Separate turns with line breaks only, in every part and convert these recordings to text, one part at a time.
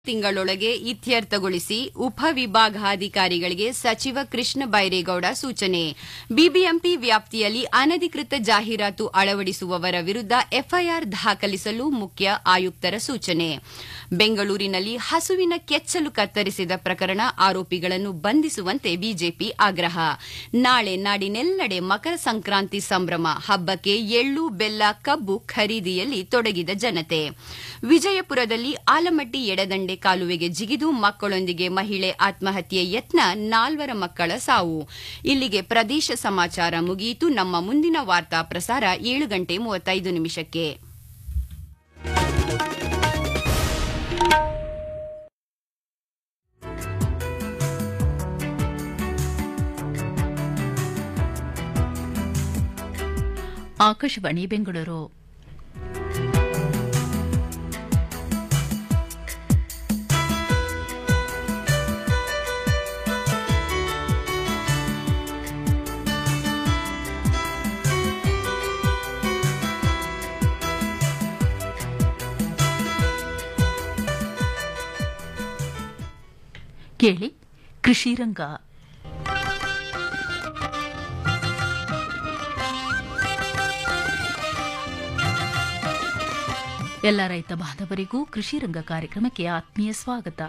ತಿಂಗಳೊಳಗೆ ಇತ್ಯರ್ಥಗೊಳಿಸಿ ಉಪವಿಭಾಗಾಧಿಕಾರಿಗಳಿಗೆ ಸಚಿವ ಕೃಷ್ಣ ಬೈರೇಗೌಡ ಸೂಚನೆ ಬಿಬಿಎಂಪಿ ವ್ಯಾಪ್ತಿಯಲ್ಲಿ ಅನಧಿಕೃತ ಜಾಹೀರಾತು ಅಳವಡಿಸುವವರ ವಿರುದ್ಧ ಎಫ್ಐಆರ್ ದಾಖಲಿಸಲು ಮುಖ್ಯ ಆಯುಕ್ತರ ಸೂಚನೆ ಬೆಂಗಳೂರಿನಲ್ಲಿ ಹಸುವಿನ ಕೆಚ್ಚಲು ಕತ್ತರಿಸಿದ ಪ್ರಕರಣ ಆರೋಪಿಗಳನ್ನು ಬಂಧಿಸುವಂತೆ ಬಿಜೆಪಿ ಆಗ್ರಹ ನಾಳೆ ನಾಡಿನೆಲ್ಲೆಡೆ ಮಕರ ಸಂಕ್ರಾಂತಿ ಸಂಭ್ರಮ ಹಬ್ಬಕ್ಕೆ ಎಳ್ಳು ಬೆಲ್ಲ ಕಬ್ಬು ಖರೀದಿಯಲ್ಲಿ ತೊಡಗಿದ ಜನತೆ ವಿಜಯಪುರದಲ್ಲಿ ಆಲಮಟ್ಟಿ ಎಡದಂಡೆ ಕಾಲುವೆಗೆ ಜಿಗಿದು ಮಕ್ಕಳೊಂದಿಗೆ ಮಹಿಳೆ ಆತ್ಮಹತ್ಯೆ ಯತ್ನ ನಾಲ್ವರ ಮಕ್ಕಳ ಸಾವು ಇಲ್ಲಿಗೆ ಪ್ರದೇಶ ಸಮಾಚಾರ ಮುಗಿಯಿತು ನಮ್ಮ ಮುಂದಿನ ವಾರ್ತಾ ಪ್ರಸಾರ ಏಳು ಗಂಟೆ ಮೂವತ್ತೈದು ನಿಮಿಷಕ್ಕೆ
ಆಕಾಶವಾಣಿ ಬೆಂಗಳೂರು ಕೇಳಿ ಕೃಷಿ ರಂಗ ಎಲ್ಲ ರೈತ ಬಾಂಧವರಿಗೂ ಕೃಷಿ ರಂಗ ಕಾರ್ಯಕ್ರಮಕ್ಕೆ ಆತ್ಮೀಯ ಸ್ವಾಗತ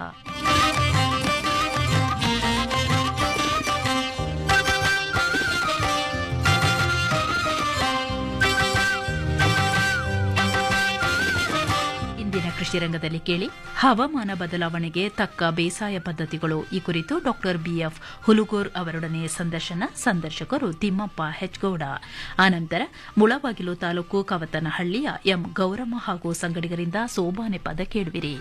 ಇಂದಿನ ಕೃಷಿ ರಂಗದಲ್ಲಿ ಕೇಳಿ ಹವಾಮಾನ ಬದಲಾವಣೆಗೆ ತಕ್ಕ ಬೇಸಾಯ ಪದ್ಧತಿಗಳು ಈ ಕುರಿತು ಡಾಕ್ಟರ್ ಬಿಎಫ್ ಹುಲುಗೂರ್ ಅವರೊಡನೆ ಸಂದರ್ಶನ ಸಂದರ್ಶಕರು ತಿಮ್ಮಪ್ಪ ಹೆಚ್ಗೌಡ ಆನಂತರ ಮುಳಬಾಗಿಲು ತಾಲೂಕು ಕವತನಹಳ್ಳಿಯ ಎಂ ಗೌರಮ್ಮ ಹಾಗೂ ಸಂಗಡಿಗರಿಂದ ಸೋಬಾನೆ ಪದ ಕೇಳುವಿರಿ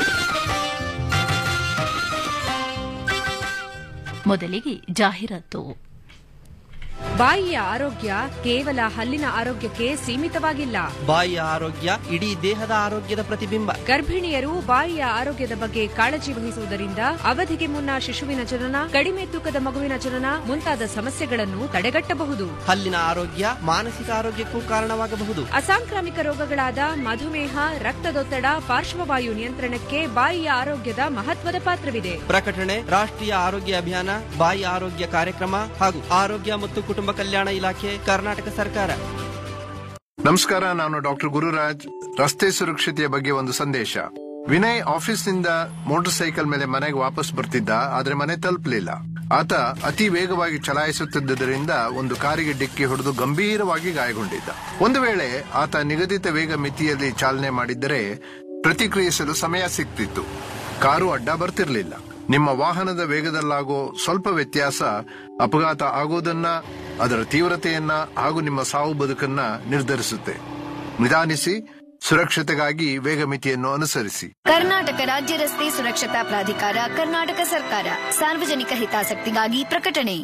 ಮೊದಲಿಗೆ ಜಾಹೀರಾತು
ಬಾಯಿಯ ಆರೋಗ್ಯ ಕೇವಲ ಹಲ್ಲಿನ ಆರೋಗ್ಯಕ್ಕೆ ಸೀಮಿತವಾಗಿಲ್ಲ
ಬಾಯಿಯ ಆರೋಗ್ಯ ಇಡೀ ದೇಹದ ಆರೋಗ್ಯದ ಪ್ರತಿಬಿಂಬ
ಗರ್ಭಿಣಿಯರು ಬಾಯಿಯ ಆರೋಗ್ಯದ ಬಗ್ಗೆ ಕಾಳಜಿ ವಹಿಸುವುದರಿಂದ ಅವಧಿಗೆ ಮುನ್ನ ಶಿಶುವಿನ ಜನನ ಕಡಿಮೆ ತೂಕದ ಮಗುವಿನ ಜನನ ಮುಂತಾದ ಸಮಸ್ಯೆಗಳನ್ನು ತಡೆಗಟ್ಟಬಹುದು
ಹಲ್ಲಿನ ಆರೋಗ್ಯ ಮಾನಸಿಕ ಆರೋಗ್ಯಕ್ಕೂ ಕಾರಣವಾಗಬಹುದು
ಅಸಾಂಕ್ರಾಮಿಕ ರೋಗಗಳಾದ ಮಧುಮೇಹ ರಕ್ತದೊತ್ತಡ ಪಾರ್ಶ್ವವಾಯು ನಿಯಂತ್ರಣಕ್ಕೆ ಬಾಯಿಯ ಆರೋಗ್ಯದ ಮಹತ್ವದ ಪಾತ್ರವಿದೆ
ಪ್ರಕಟಣೆ ರಾಷ್ಟ್ರೀಯ ಆರೋಗ್ಯ ಅಭಿಯಾನ ಬಾಯಿ ಆರೋಗ್ಯ ಕಾರ್ಯಕ್ರಮ ಹಾಗೂ ಆರೋಗ್ಯ ಮತ್ತು ಕುಟುಂಬ ಕಲ್ಯಾಣ ಇಲಾಖೆ ಕರ್ನಾಟಕ ಸರ್ಕಾರ
ನಮಸ್ಕಾರ ನಾನು ಡಾಕ್ಟರ್ ಗುರುರಾಜ್ ರಸ್ತೆ ಸುರಕ್ಷತೆಯ ಬಗ್ಗೆ ಒಂದು ಸಂದೇಶ ವಿನಯ್ ಆಫೀಸ್ನಿಂದ ಮೋಟಾರ್ ಸೈಕಲ್ ಮೇಲೆ ಮನೆಗೆ ವಾಪಸ್ ಬರ್ತಿದ್ದ ಆದ್ರೆ ಮನೆ ತಲುಪಲಿಲ್ಲ ಆತ ಅತಿ ವೇಗವಾಗಿ ಚಲಾಯಿಸುತ್ತಿದ್ದರಿಂದ ಒಂದು ಕಾರಿಗೆ ಡಿಕ್ಕಿ ಹೊಡೆದು ಗಂಭೀರವಾಗಿ ಗಾಯಗೊಂಡಿದ್ದ ಒಂದು ವೇಳೆ ಆತ ನಿಗದಿತ ವೇಗ ಮಿತಿಯಲ್ಲಿ ಚಾಲನೆ ಮಾಡಿದ್ದರೆ ಪ್ರತಿಕ್ರಿಯಿಸಲು ಸಮಯ ಸಿಗ್ತಿತ್ತು ಕಾರು ಅಡ್ಡ ಬರ್ತಿರ್ಲಿಲ್ಲ ನಿಮ್ಮ ವಾಹನದ ವೇಗದಲ್ಲಾಗೋ ಸ್ವಲ್ಪ ವ್ಯತ್ಯಾಸ ಅಪಘಾತ ಆಗೋದನ್ನ ಅದರ ತೀವ್ರತೆಯನ್ನ ಹಾಗೂ ನಿಮ್ಮ ಸಾವು ಬದುಕನ್ನ ನಿರ್ಧರಿಸುತ್ತೆ ನಿಧಾನಿಸಿ ಸುರಕ್ಷತೆಗಾಗಿ ವೇಗ ಮಿತಿಯನ್ನು ಅನುಸರಿಸಿ
ಕರ್ನಾಟಕ ರಾಜ್ಯ ರಸ್ತೆ ಸುರಕ್ಷತಾ ಪ್ರಾಧಿಕಾರ ಕರ್ನಾಟಕ ಸರ್ಕಾರ ಸಾರ್ವಜನಿಕ ಹಿತಾಸಕ್ತಿಗಾಗಿ ಪ್ರಕಟಣೆ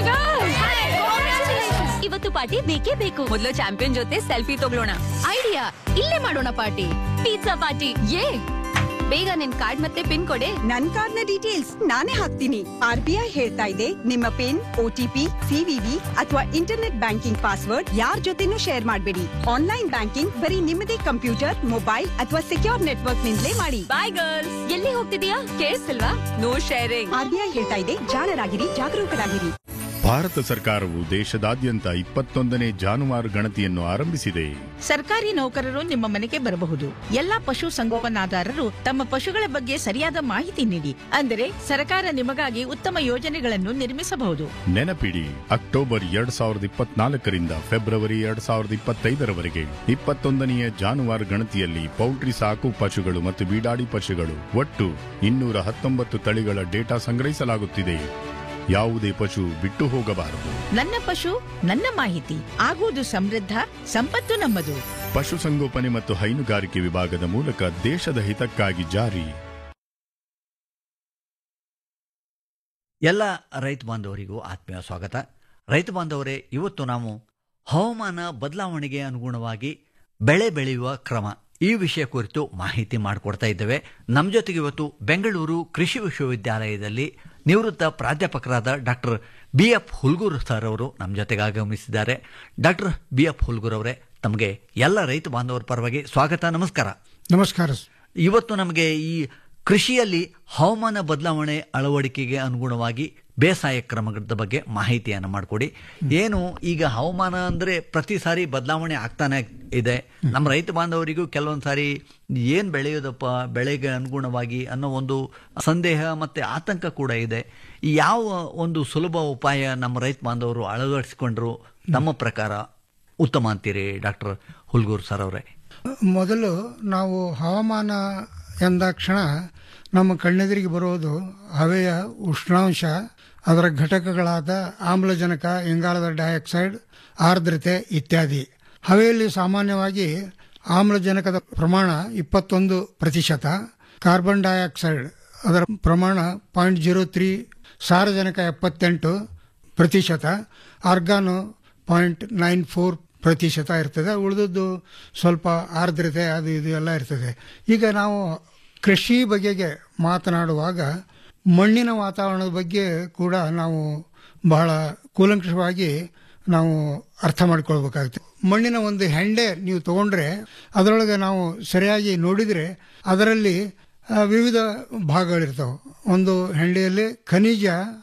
ಇವತ್ತು ಪಾರ್ಟಿ ಬೇಕೇ ಬೇಕು ಮೊದಲು ಚಾಂಪಿಯನ್ ಜೊತೆ ಸೆಲ್ಫಿ ತಗೊಳ್ಳೋಣ ಐಡಿಯಾ ಇಲ್ಲೇ ಮಾಡೋಣ ಪಾರ್ಟಿ ಪಿಜ್ಜಾ ಪಾರ್ಟಿ ಏ ಬೇಗ ನಿನ್ ಕಾರ್ಡ್ ಮತ್ತೆ ಪಿನ್ ಕೊಡೆ
ನನ್ ಕಾರ್ಡ್ನ ಡೀಟೇಲ್ಸ್ ನಾನೇ ಹಾಕ್ತೀನಿ ಆರ್ ಬಿ ಐ ಹೇಳ್ತಾ ಇದೆ ನಿಮ್ಮ ಪಿನ್ ಒಟಿಪಿ ಸಿವಿವಿ ಅಥವಾ ಇಂಟರ್ನೆಟ್ ಬ್ಯಾಂಕಿಂಗ್ ಪಾಸ್ವರ್ಡ್ ಯಾರ್ ಜೊತೆನೂ ಶೇರ್ ಮಾಡಬೇಡಿ ಆನ್ಲೈನ್ ಬ್ಯಾಂಕಿಂಗ್ ಬರೀ ನಿಮ್ಮದೇ ಕಂಪ್ಯೂಟರ್ ಮೊಬೈಲ್ ಅಥವಾ ಸೆಕ್ಯೂರ್ ನೆಟ್ವರ್ಕ್ ನಿಂದಲೇ ಮಾಡಿ
ಬಾಯ್ ಗರ್ಲ್ಸ್ ಎಲ್ಲಿ ಹೋಗ್ತಿದೀಯಾ ಕೇಳಿಸ್ತಿಲ್ವಾ no sharing
R B I ಹೇಳ್ತಾ ಇದೆ ಜಾಣರಾಗಿರಿ ಜಾಗರೂಕರಾಗಿರಿ
ಭಾರತ ಸರ್ಕಾರವು ದೇಶದಾದ್ಯಂತ ಇಪ್ಪತ್ತೊಂದನೇ ಜಾನುವಾರು ಗಣತಿಯನ್ನು ಆರಂಭಿಸಿದೆ
ಸರ್ಕಾರಿ ನೌಕರರು ನಿಮ್ಮ ಮನೆಗೆ ಬರಬಹುದು ಎಲ್ಲಾ ಪಶು ಸಂಗೋಪನಾದಾರರು ತಮ್ಮ ಪಶುಗಳ ಬಗ್ಗೆ ಸರಿಯಾದ ಮಾಹಿತಿ ನೀಡಿ ಅಂದರೆ ಸರ್ಕಾರ ನಿಮಗಾಗಿ ಉತ್ತಮ ಯೋಜನೆಗಳನ್ನು ನಿರ್ಮಿಸಬಹುದು
ನೆನಪಿಡಿ ಅಕ್ಟೋಬರ್ ಎರಡ್ ಸಾವಿರದ ಇಪ್ಪತ್ನಾಲ್ಕರಿಂದ ಫೆಬ್ರವರಿ ಎರಡ್ ಸಾವಿರದ ಇಪ್ಪತ್ತೈದರವರೆಗೆ ಇಪ್ಪತ್ತೊಂದನೆಯ ಜಾನುವಾರು ಗಣತಿಯಲ್ಲಿ ಪೌಲ್ಟ್ರಿ ಸಾಕು ಪಶುಗಳು ಮತ್ತು ಬೀಡಾಡಿ ಪಶುಗಳು ಒಟ್ಟು ಇನ್ನೂರ ಹತ್ತೊಂಬತ್ತು ತಳಿಗಳ ಡೇಟಾ ಸಂಗ್ರಹಿಸಲಾಗುತ್ತಿದೆ ಯಾವುದೇ ಪಶು ಬಿಟ್ಟು ಹೋಗಬಾರದು
ನನ್ನ ಪಶು ನನ್ನ ಮಾಹಿತಿ ಆಗುವುದು ಸಮೃದ್ಧ ಸಂಪತ್ತು ನಮ್ಮದು
ಪಶುಸಂಗೋಪನೆ ಮತ್ತು ಹೈನುಗಾರಿಕೆ ವಿಭಾಗದ ಮೂಲಕ ದೇಶದ ಹಿತಕ್ಕಾಗಿ ಜಾರಿ
ಎಲ್ಲ ರೈತ ಬಾಂಧವರಿಗೂ ಆತ್ಮೀಯ ಸ್ವಾಗತ ರೈತ ಬಾಂಧವರೇ ಇವತ್ತು ನಾವು ಹವಾಮಾನ ಬದಲಾವಣೆಗೆ ಅನುಗುಣವಾಗಿ ಬೆಳೆ ಬೆಳೆಯುವ ಕ್ರಮ ಈ ವಿಷಯ ಕುರಿತು ಮಾಹಿತಿ ಮಾಡಿಕೊಡ್ತಾ ಇದ್ದೇವೆ ನಮ್ಮ ಜೊತೆಗೆ ಇವತ್ತು ಬೆಂಗಳೂರು ಕೃಷಿ ವಿಶ್ವವಿದ್ಯಾಲಯದಲ್ಲಿ ನಿವೃತ್ತ ಪ್ರಾಧ್ಯಾಪಕರಾದ doctor B F Hulgur sir ಅವರು ನಮ್ಮ ಜೊತೆಗೆ ಆಗಮಿಸಿದ್ದಾರೆ ಡಾಕ್ಟರ್ ಬಿ ಎಫ್ ಹುಲ್ಗೂರ್ ಅವರೇ ತಮಗೆ ಎಲ್ಲ ರೈತ ಬಾಂಧವರ ಪರವಾಗಿ ಸ್ವಾಗತ ನಮಸ್ಕಾರ
ನಮಸ್ಕಾರ
ಇವತ್ತು ನಮಗೆ ಈ ಕೃಷಿಯಲ್ಲಿ ಹವಾಮಾನ ಬದಲಾವಣೆ ಅಳವಡಿಕೆಗೆ ಅನುಗುಣವಾಗಿ ಬೇಸಾಯ ಕ್ರಮದ ಬಗ್ಗೆ ಮಾಹಿತಿಯನ್ನು ಮಾಡಿಕೊಡಿ ಏನು ಈಗ ಹವಾಮಾನ ಅಂದರೆ ಪ್ರತಿ ಸಾರಿ ಬದಲಾವಣೆ ಆಗ್ತಾನೆ ಇದೆ ನಮ್ಮ ರೈತ ಬಾಂಧವರಿಗೂ ಕೆಲವೊಂದು ಸಾರಿ ಏನು ಬೆಳೆಯೋದಪ್ಪ ಬೆಳೆಗೆ ಅನುಗುಣವಾಗಿ ಅನ್ನೋ ಒಂದು ಸಂದೇಹ ಮತ್ತು ಆತಂಕ ಕೂಡ ಇದೆ ಯಾವ ಒಂದು ಸುಲಭ ಉಪಾಯ ನಮ್ಮ ರೈತ ಬಾಂಧವರು ಅಳವಡಿಸಿಕೊಂಡ್ರು ನಮ್ಮ ಪ್ರಕಾರ ಉತ್ತಮ ಅಂತೀರಿ ಡಾಕ್ಟರ್ ಹುಲ್ಗೂರ್ ಸರ್ ಅವರೇ
ಮೊದಲು ನಾವು ಹವಾಮಾನ ಎಂದಾಕ್ಷಣ ನಮ್ಮ ಕಣ್ಣೆದುರಿಗೆ ಬರೋದು ಹವೆಯ ಉಷ್ಣಾಂಶ ಅದರ ಘಟಕಗಳಾದ ಆಮ್ಲಜನಕ ಇಂಗಾಲದ ಡೈಆಕ್ಸೈಡ್ ಆರ್ದ್ರತೆ ಇತ್ಯಾದಿ ಹವೆಯಲ್ಲಿ ಸಾಮಾನ್ಯವಾಗಿ ಆಮ್ಲಜನಕದ ಪ್ರಮಾಣ ಇಪ್ಪತ್ತೊಂದು ಪ್ರತಿಶತ ಕಾರ್ಬನ್ ಡೈಆಕ್ಸೈಡ್ ಅದರ ಪ್ರಮಾಣ ಪಾಯಿಂಟ್ ಜೀರೋ ತ್ರೀ ಸಾರಜನಕ ಎಪ್ಪತ್ತೆಂಟು ಪ್ರತಿಶತ ಆರ್ಗಾನು ಪಾಯಿಂಟ್ ನೈನ್ ಫೋರ್ ಪ್ರತಿಶತ ಇರ್ತದೆ ಉಳಿದದ್ದು ಸ್ವಲ್ಪ ಆರ್ದ್ರತೆ ಅದು ಇದು ಎಲ್ಲ ಇರ್ತದೆ ಈಗ ನಾವು ಕೃಷಿ ಬಗೆಗೆ ಮಾತನಾಡುವಾಗ ಮಣ್ಣಿನ ವಾತಾವರಣದ ಬಗ್ಗೆ ಕೂಡ ನಾವು ಬಹಳ ಕೂಲಂಕಷವಾಗಿ ನಾವು ಅರ್ಥ ಮಾಡ್ಕೊಳ್ಬೇಕಾಗುತ್ತೆ ಮಣ್ಣಿನ ಒಂದು ಹೆಂಡೆ ನೀವು ತಗೊಂಡ್ರೆ ಅದರೊಳಗೆ ನಾವು ಸರಿಯಾಗಿ ನೋಡಿದರೆ ಅದರಲ್ಲಿ ಆ, ವಿವಿಧ ಭಾಗಗಳಿರ್ತಾವೆ ಒಂದು ಹೆಂಡೆಯಲ್ಲಿ ಖನಿಜ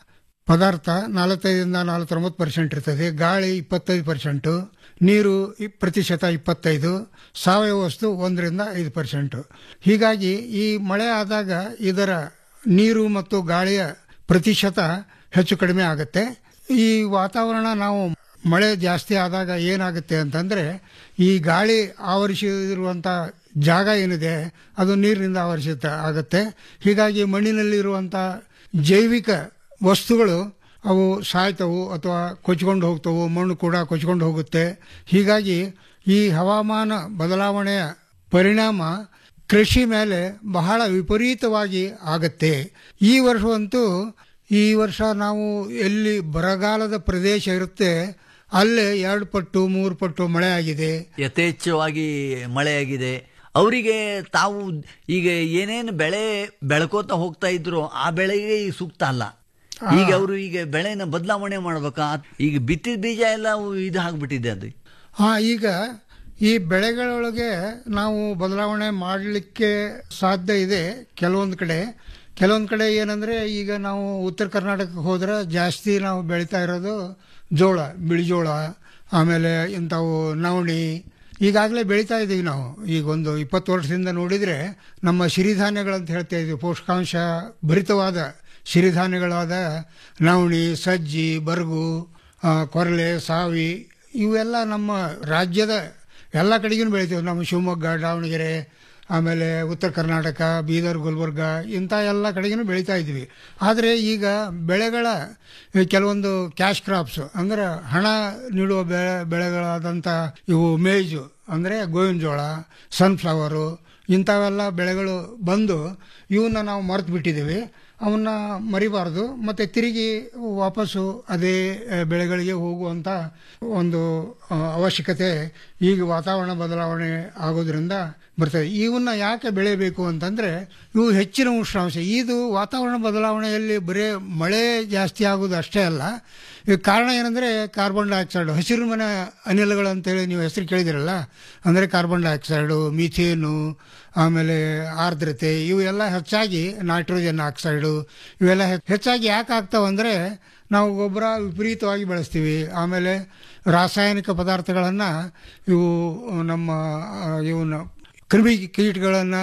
ಪದಾರ್ಥ ನಲವತ್ತೈದರಿಂದ ನಲವತ್ತೊಂಬತ್ತು ಪರ್ಸೆಂಟ್ ಇರ್ತದೆ ಗಾಳಿ ಇಪ್ಪತ್ತೈದು ಪರ್ಸೆಂಟು ನೀರು ಇ- ಪ್ರತಿಶತ ಇಪ್ಪತ್ತೈದು ಸಾವಯವ ವಸ್ತು ಒಂದರಿಂದ ಐದು ಪರ್ಸೆಂಟು ಹೀಗಾಗಿ ಈ ಮಳೆ ಆದಾಗ ಇದರ ನೀರು ಮತ್ತು ಗಾಳಿಯ ಪ್ರತಿಶತ ಹೆಚ್ಚು ಕಡಿಮೆ ಆಗುತ್ತೆ ಈ ವಾತಾವರಣ ನಾವು ಮಳೆ ಜಾಸ್ತಿ ಆದಾಗ ಏನಾಗುತ್ತೆ ಅಂತಂದ್ರೆ ಈ ಗಾಳಿ ಆವರಿಸಿರುವಂಥ ಜಾಗ ಏನಿದೆ ಅದು ನೀರಿನಿಂದ ಆವರಿಸಿತ ಆಗುತ್ತೆ ಹೀಗಾಗಿ ಮಣ್ಣಿನಲ್ಲಿರುವಂಥ ಜೈವಿಕ ವಸ್ತುಗಳು ಅವು ಸಾಯ್ತವು ಅಥವಾ ಕೊಚ್ಕೊಂಡು ಹೋಗ್ತವು ಮಣ್ಣು ಕೂಡ ಕೊಚ್ಕೊಂಡು ಹೋಗುತ್ತೆ ಹೀಗಾಗಿ ಈ ಹವಾಮಾನ ಬದಲಾವಣೆಯ ಪರಿಣಾಮ ಕೃಷಿ ಮೇಲೆ ಬಹಳ ವಿಪರೀತವಾಗಿ ಆಗತ್ತೆ ಈ ವರ್ಷವಂತೂ ಈ ವರ್ಷ ನಾವು ಎಲ್ಲಿ ಬರಗಾಲದ ಪ್ರದೇಶ ಇರುತ್ತೆ ಅಲ್ಲೇ ಎರಡು ಪಟ್ಟು ಮೂರು ಪಟ್ಟು ಮಳೆ ಆಗಿದೆ
ಯಥೇಚ್ಛವಾಗಿ ಮಳೆಯಾಗಿದೆ ಅವರಿಗೆ ತಾವು ಈಗ ಏನೇನು ಬೆಳೆ ಬೆಳ್ಕೋತ ಹೋಗ್ತಾ ಇದ್ರು ಆ ಬೆಳೆಗೆ ಈಗ ಸೂಕ್ತ ಅಲ್ಲ ಈಗ ಅವರು ಈಗ ಬೆಳೆನ ಬದಲಾವಣೆ ಮಾಡ್ಬೇಕಾ ಈಗ ಬಿತ್ತಿದ ಬೀಜ ಎಲ್ಲ ಅವು ಇದು ಆಗ್ಬಿಟ್ಟಿದೆ ಅದು
ಹಾ ಈಗ ಈ ಬೆಳೆಗಳೊಳಗೆ ನಾವು ಬದಲಾವಣೆ ಮಾಡಲಿಕ್ಕೆ ಸಾಧ್ಯ ಇದೆ ಕೆಲವೊಂದು ಕಡೆ ಕೆಲವೊಂದು ಕಡೆ ಏನಂದ್ರೆ ಈಗ ನಾವು ಉತ್ತರ ಕರ್ನಾಟಕಕ್ಕೆ ಹೋದ್ರೆ ಜಾಸ್ತಿ ನಾವು ಬೆಳೀತಾ ಇರೋದು ಜೋಳ ಬಿಳಿ ಜೋಳ ಆಮೇಲೆ ಇಂಥವು ನವಣಿ ಈಗಾಗಲೇ ಬೆಳೀತಾ ಇದ್ದೀವಿ ನಾವು ಈಗ ಒಂದು ಇಪ್ಪತ್ತು ವರ್ಷದಿಂದ ನೋಡಿದರೆ ನಮ್ಮ ಸಿರಿಧಾನ್ಯಗಳಂತ ಹೇಳ್ತಾ ಇದ್ದೀವಿ ಪೋಷಕಾಂಶ ಭರಿತವಾದ ಸಿರಿಧಾನ್ಯಗಳಾದ ನವಣಿ ಸಜ್ಜಿ ಬರಗು ಆ, ಕೊರಲೆ ಸಾವಿ ಇವೆಲ್ಲ ನಮ್ಮ ರಾಜ್ಯದ ಎಲ್ಲ ಕಡೆಗೂ ಬೆಳಿತೀವಿ ನಮ್ಮ ಶಿವಮೊಗ್ಗ ದಾವಣಗೆರೆ ಆಮೇಲೆ ಉತ್ತರ ಕರ್ನಾಟಕ ಬೀದರ್ ಗುಲ್ಬರ್ಗ ಇಂಥ ಎಲ್ಲ ಕಡೆಗೂ ಬೆಳೀತಾ ಇದ್ವಿ ಆದರೆ ಈಗ ಬೆಳೆಗಳ ಕೆಲವೊಂದು ಕ್ಯಾಶ್ ಕ್ರಾಪ್ಸ್ ಅಂದ್ರೆ ಹಣ ನೀಡುವ ಬೆಳೆ ಬೆಳೆಗಳಾದಂಥ ಇವು ಮೇಜು ಅಂದರೆ ಗೋವಿನ ಜೋಳ ಸನ್ಫ್ಲವರು ಇಂಥವೆಲ್ಲ ಬೆಳೆಗಳು ಬಂದು ಇವನ್ನ ನಾವು ಮರೆತು ಬಿಟ್ಟಿದ್ದೀವಿ ಅವನ್ನ ಮರಿಬಾರ್ದು ಮತ್ತೆ ತಿರುಗಿ ವಾಪಸ್ಸು ಅದೇ ಆ, ಬೆಳೆಗಳಿಗೆ ಹೋಗುವಂತ ಒಂದು ಆ, ಅವಶ್ಯಕತೆ ಈಗ ವಾತಾವರಣ ಬದಲಾವಣೆ ಆಗೋದ್ರಿಂದ ಬರ್ತದೆ ಇವನ್ನ ಯಾಕೆ ಬೆಳೆಯಬೇಕು ಅಂತಂದ್ರೆ ಇವು ಹೆಚ್ಚಿನ ಉಷ್ಣಾಂಶ ಇದು ವಾತಾವರಣ ಬದಲಾವಣೆಯಲ್ಲಿ ಬರೇ ಮಳೆ ಜಾಸ್ತಿ ಆಗೋದು ಅಷ್ಟೇ ಅಲ್ಲ ಈ ಕಾರಣ ಏನಂದ್ರೆ ಕಾರ್ಬನ್ ಡೈಆಕ್ಸೈಡ್ ಹಸಿರು ಮನೆ ಅನಿಲಗಳು ಅಂತೇಳಿ ನೀವು ಹೆಸರು ಕೇಳಿದಿರಲ್ಲ ಅಂದ್ರೆ ಕಾರ್ಬನ್ ಡೈಆಕ್ಸೈಡು ಮಿಥೇನು ಆಮೇಲೆ ಆರ್ದ್ರತೆ ಇವು ಎಲ್ಲ ಹೆಚ್ಚಾಗಿ ನೈಟ್ರೋಜನ್ ಆಕ್ಸೈಡು ಇವೆಲ್ಲ ಹೆ- ಹೆಚ್ಚಾಗಿ ಯಾಕೆ ಆಗ್ತಾವಂದ್ರೆ ನಾವು ಗೊಬ್ಬರ ವಿಪರೀತವಾಗಿ ಬೆಳೆಸ್ತೀವಿ ಆಮೇಲೆ ರಾಸಾಯನಿಕ ಪದಾರ್ಥಗಳನ್ನು ಇವು ನಮ್ಮ ಆ, ಇವನ್ನ ಕ್ರಿಮಿ ಕೀಟಗಳನ್ನು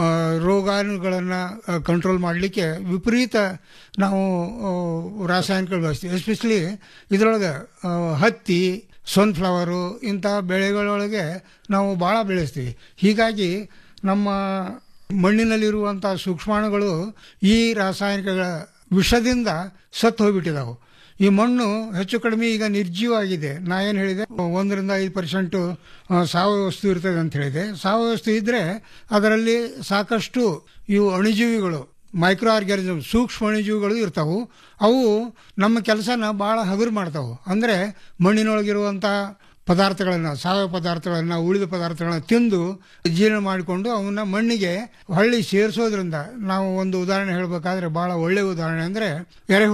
ರೋಗಾಣುಗಳನ್ನು ಕಂಟ್ರೋಲ್ ಮಾಡಲಿಕ್ಕೆ ವಿಪರೀತ ನಾವು ಆ, ರಾಸಾಯನಿಕಗಳು ಬಳಸ್ತೀವಿ ಎಸ್ಪೆಷಲಿ ಇದರೊಳಗೆ ಆ, ಹತ್ತಿ ಸನ್ಫ್ಲವರು ಇಂಥ ಬೆಳೆಗಳೊಳಗೆ ನಾವು ಭಾಳ ಬೆಳೆಸ್ತೀವಿ ಹೀಗಾಗಿ ನಮ್ಮ ಮಣ್ಣಿನಲ್ಲಿರುವಂಥ ಸೂಕ್ಷ್ಮಾಣುಗಳು ಈ ರಾಸಾಯನಿಕಗಳ ವಿಷದಿಂದ ಸತ್ತು ಹೋಗ್ಬಿಟ್ಟಿದಾವೆ ಈ ಮಣ್ಣು ಹೆಚ್ಚು ಕಡಿಮೆ ಈಗ ನಿರ್ಜೀವ ಆಗಿದೆ ನಾ ಏನು ಹೇಳಿದೆ ಒಂದರಿಂದ ಐದು ಪರ್ಸೆಂಟು ಸಾವಯವ ವಸ್ತು ಇರ್ತದೆ ಅಂತ ಹೇಳಿದೆ ಸಾವಯವ ವಸ್ತು ಇದ್ರೆ ಅದರಲ್ಲಿ ಸಾಕಷ್ಟು ಇವು ಅಣುಜೀವಿಗಳು ಮೈಕ್ರೋ ಆರ್ಗ್ಯಾನಿಸಮ್ ಸೂಕ್ಷ್ಮ ಅಣುಜೀವಿಗಳು ಇರ್ತಾವು ಅವು ನಮ್ಮ ಕೆಲಸನ ಭಾಳ ಹಗುರು ಮಾಡ್ತಾವು ಅಂದರೆ ಮಣ್ಣಿನೊಳಗಿರುವಂಥ ಪದಾರ್ಥಗಳನ್ನು ಸಾವಯವ ಪದಾರ್ಥಗಳನ್ನು ಉಳಿದ ಪದಾರ್ಥಗಳನ್ನು ತಿಂದು ಜೀರ್ಣ ಮಾಡಿಕೊಂಡು ಅವನ್ನ ಮಣ್ಣಿಗೆ ಹೊಳ್ಳಿ ಸೇರಿಸೋದ್ರಿಂದ ನಾವು ಒಂದು ಉದಾಹರಣೆ ಹೇಳಬೇಕಾದ್ರೆ ಬಹಳ ಒಳ್ಳೆಯ ಉದಾಹರಣೆ ಅಂದರೆ ಎರೆಹುಳ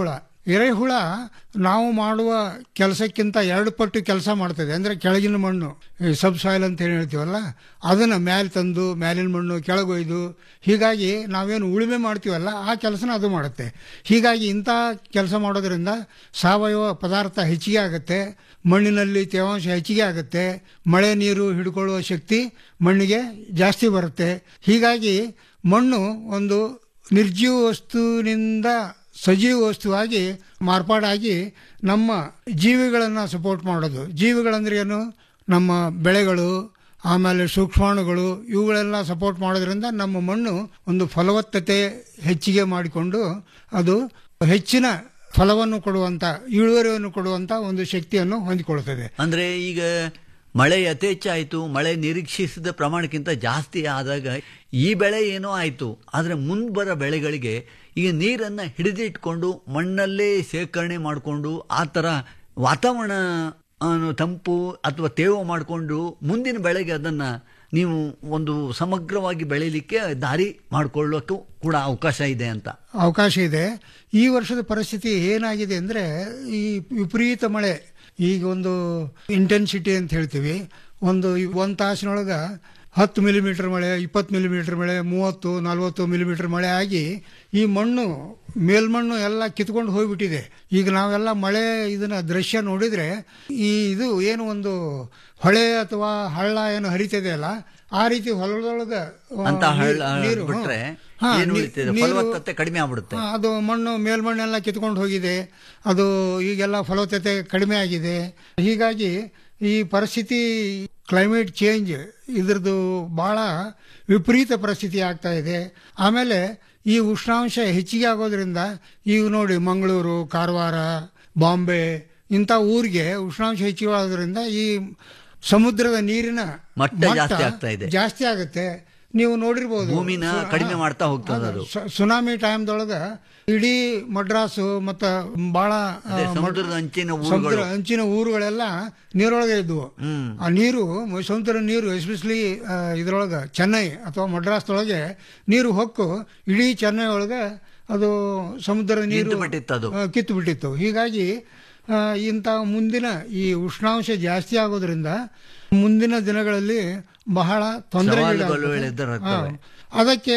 ಎರೆಹುಳ ನಾವು ಮಾಡುವ ಕೆಲಸಕ್ಕಿಂತ ಎರಡು ಪಟ್ಟು ಕೆಲಸ ಮಾಡ್ತದೆ ಅಂದ್ರೆ ಕೆಳಗಿನ ಮಣ್ಣು ಸಬ್ ಸಾಯಿಲ್ ಅಂತ ಏನು ಹೇಳ್ತೀವಲ್ಲ ಅದನ್ನ ಮೇಲೆ ತಂದು ಮೇಲಿನ ಮಣ್ಣು ಕೆಳಗೊಯ್ದು ಹೀಗಾಗಿ ನಾವೇನು ಉಳುಮೆ ಮಾಡ್ತೀವಲ್ಲ ಆ ಕೆಲಸನ ಅದು ಮಾಡುತ್ತೆ ಹೀಗಾಗಿ ಇಂಥ ಕೆಲಸ ಮಾಡೋದ್ರಿಂದ ಸಾವಯವ ಪದಾರ್ಥ ಹೆಚ್ಚಿಗೆ ಆಗುತ್ತೆ ಮಣ್ಣಿನಲ್ಲಿ ತೇವಾಂಶ ಹೆಚ್ಚಿಗೆ ಆಗುತ್ತೆ ಮಳೆ ನೀರು ಹಿಡ್ಕೊಳ್ಳುವ ಶಕ್ತಿ ಮಣ್ಣಿಗೆ ಜಾಸ್ತಿ ಬರುತ್ತೆ ಹೀಗಾಗಿ ಮಣ್ಣು ಒಂದು ನಿರ್ಜೀವ ವಸ್ತುವಿನಿಂದ ಸಜೀವ ವಸ್ತುವಾಗಿ ಮಾರ್ಪಾಡಾಗಿ ನಮ್ಮ ಜೀವಿಗಳನ್ನು ಸಪೋರ್ಟ್ ಮಾಡೋದು ಜೀವಿಗಳಂದ್ರೆ ಏನು ನಮ್ಮ ಬೆಳೆಗಳು ಆಮೇಲೆ ಸೂಕ್ಷ್ಮಾಣುಗಳು ಇವುಗಳೆಲ್ಲ ಸಪೋರ್ಟ್ ಮಾಡೋದ್ರಿಂದ ನಮ್ಮ ಮಣ್ಣು ಒಂದು ಫಲವತ್ತತೆ ಹೆಚ್ಚಿಗೆ ಮಾಡಿಕೊಂಡು ಅದು ಹೆಚ್ಚಿನ ಫಲವನ್ನು ಕೊಡುವಂತ ಇಳುವರಿಯನ್ನು ಕೊಡುವಂತ ಒಂದು ಶಕ್ತಿಯನ್ನು ಹೊಂದಿಕೊಳ್ಳುತ್ತದೆ
ಅಂದ್ರೆ ಈಗ ಮಳೆ ಯಥೇಚ್ಛ ಮಳೆ ನಿರೀಕ್ಷಿಸಿದ ಪ್ರಮಾಣಕ್ಕಿಂತ ಜಾಸ್ತಿ ಆದಾಗ ಈ ಬೆಳೆ ಏನೋ ಆಯಿತು ಆದರೆ ಮುಂದೆ ಬರೋ ಬೆಳೆಗಳಿಗೆ ಈಗ ನೀರನ್ನ ಹಿಡಿದಿಟ್ಕೊಂಡು ಮಣ್ಣಲ್ಲೇ ಶೇಖರಣೆ ಮಾಡಿಕೊಂಡು ಆ ಥರ ವಾತಾವರಣ ಆ, ತಂಪು ಅಥವಾ ತೇವ ಮಾಡಿಕೊಂಡು ಮುಂದಿನ ಬೆಳೆಗೆ ಅದನ್ನ ನೀವು ಒಂದು ಸಮಗ್ರವಾಗಿ ಬೆಳೀಲಿಕ್ಕೆ ದಾರಿ ಮಾಡಿಕೊಳ್ಳೋಕ್ಕೂ ಕೂಡ ಅವಕಾಶ ಇದೆ ಅಂತ
ಅವಕಾಶ ಇದೆ ಈ ವರ್ಷದ ಪರಿಸ್ಥಿತಿ ಏನಾಗಿದೆ ಅಂದ್ರೆ ಈ ವಿಪರೀತ ಮಳೆ ಈಗ ಒಂದು ಇಂಟೆನ್ಸಿಟಿ ಅಂತ ಹೇಳ್ತೀವಿ ಒಂದು ಒಂದು ತಾಸಿನೊಳಗ ಹತ್ತು ಮಿಲಿಮೀಟರ್ ಮಳೆ ಇಪ್ಪತ್ತು ಮಿಲಿಮೀಟರ್ ಮಳೆ ಮೂವತ್ತು ನಲವತ್ತು ಮಿಲಿಮೀಟರ್ ಮಳೆ ಆಗಿ ಈ ಮಣ್ಣು ಮೇಲ್ಮಣ್ಣು ಎಲ್ಲ ಕಿತ್ಕೊಂಡು ಹೋಗ್ಬಿಟ್ಟಿದೆ ಈಗ ನಾವೆಲ್ಲ ಮಳೆ ಇದನ್ನ ದೃಶ್ಯ ನೋಡಿದ್ರೆ ಈ ಇದು ಏನು ಒಂದು ಹೊಳೆ ಅಥವಾ ಹಳ್ಳ ಏನು ಹರಿತಿದೆ ಅಲ್ಲ ಆ ರೀತಿ ಹೊಲದೊಳಗ ಆ,
ಅಂತ ಹಳ್ಳ
ನೀರು
ಬಿಟ್ರೆ
ಹಾ,
ಏನು
ನೀ-
ಉಳಿತಿದೆ
ನೀರು-
ಫಲವತ್ತತೆ ಕಡಿಮೆ ಆಗ್ಬಿಡುತ್ತೆ
ಹಾ, ಅದು ಮಣ್ಣು ಮೇಲ್ಮಣ್ಣೆಲ್ಲ ಕಿತ್ಕೊಂಡು ಹೋಗಿದೆ ಅದು ಈಗೆಲ್ಲ ಫಲವತ್ತತೆ ಕಡಿಮೆ ಆಗಿದೆ ಹೀಗಾಗಿ ಈ ಪರಿಸ್ಥಿತಿ ಕ್ಲೈಮೇಟ್ ಚೇಂಜ್ ಇದ್ರದ್ದು ಬಹಳ ವಿಪರೀತ ಪರಿಸ್ಥಿತಿ ಆಗ್ತಾ ಇದೆ ಆಮೇಲೆ ಈ ಉಷ್ಣಾಂಶ ಹೆಚ್ಚಿಗೆ ಆಗೋದ್ರಿಂದ ಈಗ ನೋಡಿ ಮಂಗಳೂರು ಕಾರವಾರ ಬಾಂಬೆ ಇಂಥ ಊರಿಗೆ ಉಷ್ಣಾಂಶ ಹೆಚ್ಚಿಗೆ ಆಗೋದ್ರಿಂದ ಈ ಸಮುದ್ರದ ನೀರಿನ
ಮಟ್ಟ ಜಾಸ್ತಿ ಆಗ್ತಾ ಇದೆ.
ಜಾಸ್ತಿ ಆಗುತ್ತೆ ನೀವು ನೋಡಿರ್ಬೋದು
ಭೂಮಿನ
ಸು-
ಕಡಿಮೆ
ಹಾ.
ಮಾಡ್ತಾ ಹೋಗ್ತದೆ ಅದು
ಸು- ಸುನಾಮಿ ಟೈಮ್ದೊಳಗ ಇಡೀ ಮಡ್ರಾಸು ಮತ್ತ ಬಹಳ ಆ,
ಅದೇ
ಮಡ್-
ಸಮುದ್ರದ ಅಂಚಿನ
ಸಮುದ್ರ
ಊರುಗಳು
ಅಂಚಿನ ಊರುಗಳೆಲ್ಲ ನೀರೊಳಗೆ ಇದ್ವು
ಹ್ಮ್
ಆ ನೀರು ಮ- ಸಮುದ್ರ ನೀರು ಎಸ್ಪೆಷಲಿ ಇದ್ರೊಳಗ ಚೆನ್ನೈ ಅಥವಾ ಮಡ್ರಾಸ್ದೊಳಗೆ ನೀರು ಹೊಕ್ಕು ಇಡೀ ಚೆನ್ನೈ ಒಳಗೆ ಅದು ಸಮುದ್ರ ನೀರು
ನಿಂತು ಬಿಟ್ಟಿತ್ತು ಅದು.
ಆ, ಕಿತ್ತು ಬಿಟ್ಟಿತ್ತು ಹೀಗಾಗಿ ಆ, ಇಂಥ ಮುಂದಿನ ಈ ಉಷ್ಣಾಂಶ ಜಾಸ್ತಿ ಆಗೋದ್ರಿಂದ ಮುಂದಿನ ದಿನಗಳಲ್ಲಿ ಬಹಳ ತೊಂದರೆ
ಸವಾಲುಗಳು ಎದುರಾಗ್ತವೆ.
ಅದಕ್ಕೆ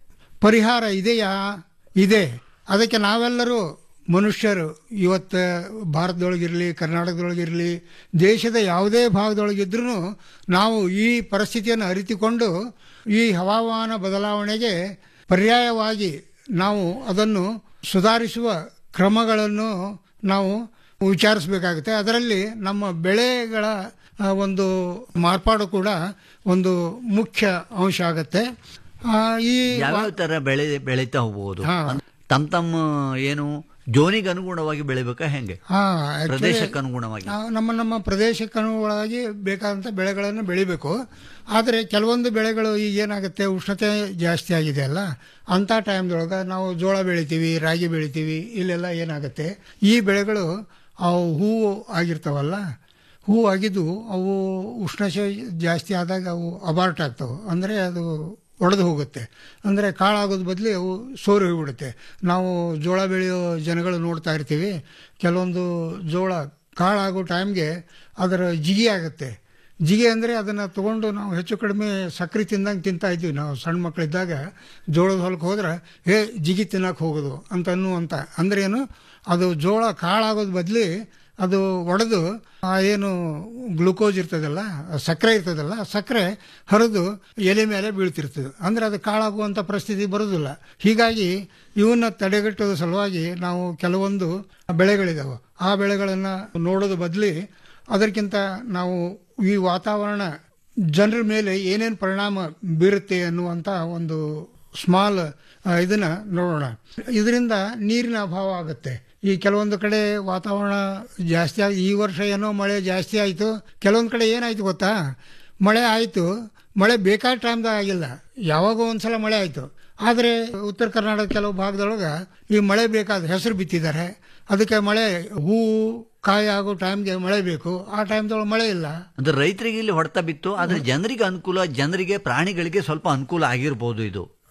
ಪರಿಹಾರ ಇದೆಯಾ ಇದೆ ಅದಕ್ಕೆ ನಾವೆಲ್ಲರೂ ಮನುಷ್ಯರು ಇವತ್ತು ಭಾರತದೊಳಗಿರಲಿ ಕರ್ನಾಟಕದೊಳಗಿರಲಿ ದೇಶದ ಯಾವುದೇ ಭಾಗದೊಳಗಿದ್ರೂ ನಾವು ಈ ಪರಿಸ್ಥಿತಿಯನ್ನು ಅರಿತುಕೊಂಡು ಈ ಹವಾಮಾನ ಬದಲಾವಣೆಗೆ ಪರ್ಯಾಯವಾಗಿ ನಾವು ಅದನ್ನು ಸುಧಾರಿಸುವ ಕ್ರಮಗಳನ್ನು ನಾವು ವಿಚಾರಿಸಬೇಕಾಗುತ್ತೆ ಅದರಲ್ಲಿ ನಮ್ಮ ಬೆಳೆಗಳ ಆ, ಒಂದು ಮಾರ್ಪಾಡು ಕೂಡ ಒಂದು ಮುಖ್ಯ ಅಂಶ ಆಗತ್ತೆ ಆ, ಈ
ಯಾವ್ಯಾವ ತರ ಬೆಳೆ ಬೆಳೀತಾ ಹೋಗ್ಬೋದು
ಹಾ.
ತಮ್ಮ ತಮ್ಮ ಏನು ಜೋನಿಗೆ ಅನುಗುಣವಾಗಿ ಬೆಳಿಬೇಕಾ ಹೆಂಗೆ
ಹಾ, actually,
ಪ್ರದೇಶಕ್ಕೆ ಅನುಗುಣವಾಗಿ
ನಾವು ನಮ್ಮ ನಮ್ಮ ಪ್ರದೇಶಕ್ಕೆ ಅನುಗುಣವಾಗಿ ಬೇಕಾದಂಥ ಬೆಳೆಗಳನ್ನು ಬೆಳಿಬೇಕು ಆದರೆ ಕೆಲವೊಂದು ಬೆಳೆಗಳು ಈಗ ಏನಾಗುತ್ತೆ ಉಷ್ಣತೆ ಜಾಸ್ತಿ ಆಗಿದೆ ಅಲ್ಲ ಅಂಥ ಟೈಮ್ದೊಳಗೆ ನಾವು ಜೋಳ ಬೆಳಿತೀವಿ ರಾಗಿ ಬೆಳಿತೀವಿ ಇಲ್ಲೆಲ್ಲ ಏನಾಗುತ್ತೆ ಈ ಬೆಳೆಗಳು ಅವು ಹೂವು ಆಗಿರ್ತಾವಲ್ಲ ಹೂವು ಆಗಿದ್ದು ಅವು ಉಷ್ಣತೆ ಜಾಸ್ತಿ ಆದಾಗ ಅವು ಅಬಾರ್ಟ್ ಆಗ್ತವೆ ಅಂದರೆ ಅದು ಒಡೆದು ಹೋಗುತ್ತೆ ಅಂದರೆ ಕಾಳಾಗೋದ್ ಬದಲಿ ಅವು ಸೋರಿ ಹೋಗ್ಬಿಡುತ್ತೆ ನಾವು ಜೋಳ ಬೆಳೆಯೋ ಜನಗಳು ನೋಡ್ತಾ ಇರ್ತೀವಿ ಕೆಲವೊಂದು ಜೋಳ ಕಾಳಾಗೋ ಟೈಮ್ಗೆ ಅದರ ಜಿಗಿ ಆಗುತ್ತೆ ಜಿಗಿ ಅಂದರೆ ಅದನ್ನು ತಗೊಂಡು ನಾವು ಹೆಚ್ಚು ಕಡಿಮೆ ಸಕ್ಕರೆ ತಿಂದಂಗೆ ತಿಂತಾ ಇದ್ವಿ ನಾವು ಸಣ್ಣ ಮಕ್ಕಳಿದ್ದಾಗ ಜೋಳದ ಹೊಲಕ್ಕೆ ಹೋದ್ರೆ ಏ ಜಿಗಿ ತಿನ್ನಕ್ಕೆ ಹೋಗೋದು ಅಂತ ಅನ್ನುವಂತ ಅಂದ್ರೆ ಏನು ಅದು ಜೋಳ ಕಾಳಾಗೋದ್ ಬದಲಿ ಅದು ಒಡೆದು ಆ ಏನು ಗ್ಲುಕೋಸ್ ಇರ್ತದಲ್ಲ ಆ ಸಕ್ಕರೆ ಇರ್ತದಲ್ಲ ಆ ಸಕ್ಕರೆ ಹರಿದು ಎಲೆ ಮೇಲೆ ಬೀಳ್ತಿರ್ತದೆ ಅಂದ್ರೆ ಅದು ಕಾಳಾಗುವಂಥ ಪರಿಸ್ಥಿತಿ ಬರೋದಿಲ್ಲ ಹೀಗಾಗಿ ಇವನ್ನ ತಡೆಗಟ್ಟುವ ಸಲುವಾಗಿ ನಾವು ಕೆಲವೊಂದು ಬೆಳೆಗಳಿದಾವೆ ಆ ಬೆಳೆಗಳನ್ನು ನೋಡೋದು ಬದಲಿ ಅದಕ್ಕಿಂತ ನಾವು ಈ ವಾತಾವರಣ ಜನರ ಮೇಲೆ ಏನೇನು ಪರಿಣಾಮ ಬೀರುತ್ತೆ ಅನ್ನುವಂಥ ಒಂದು ಸ್ಮಾಲ್ ಇದನ್ನ ನೋಡೋಣ ಇದರಿಂದ ನೀರಿನ ಅಭಾವ ಆಗುತ್ತೆ ಈ ಕೆಲವೊಂದು ಕಡೆ ವಾತಾವರಣ ಜಾಸ್ತಿ ಆಗಿ ಈ ವರ್ಷ ಏನೋ ಮಳೆ ಜಾಸ್ತಿ ಆಯಿತು ಕೆಲವೊಂದು ಕಡೆ ಏನಾಯ್ತು ಗೊತ್ತಾ ಮಳೆ ಆಯಿತು ಮಳೆ ಬೇಕಾದ ಟೈಮ್ದಾಗ ಆಗಿಲ್ಲ ಯಾವಾಗೋ ಒಂದ್ಸಲ ಮಳೆ ಆಯಿತು ಆದರೆ ಉತ್ತರ ಕರ್ನಾಟಕ ಕೆಲವು ಭಾಗದೊಳಗೆ ಈ ಮಳೆ ಬೇಕಾದ ಹೆಸರು ಬಿತ್ತಿದ್ದಾರೆ ಅದಕ್ಕೆ ಮಳೆ ಹೂವು ಕಾಯಿ ಆಗೋ ಟೈಮ್ಗೆ ಮಳೆ ಬೇಕು ಆ ಟೈಮ್ದೊಳಗೆ ಮಳೆ ಇಲ್ಲ
ಅಂದ್ರೆ ರೈತರಿಗೆ ಇಲ್ಲಿ ಹೊಡೆತ ಬಿತ್ತು ಆದ್ರೆ ಜನರಿಗೆ ಅನುಕೂಲ ಜನರಿಗೆ ಪ್ರಾಣಿಗಳಿಗೆ ಸ್ವಲ್ಪ ಅನುಕೂಲ ಆಗಿರ್ಬೋದು ಇದು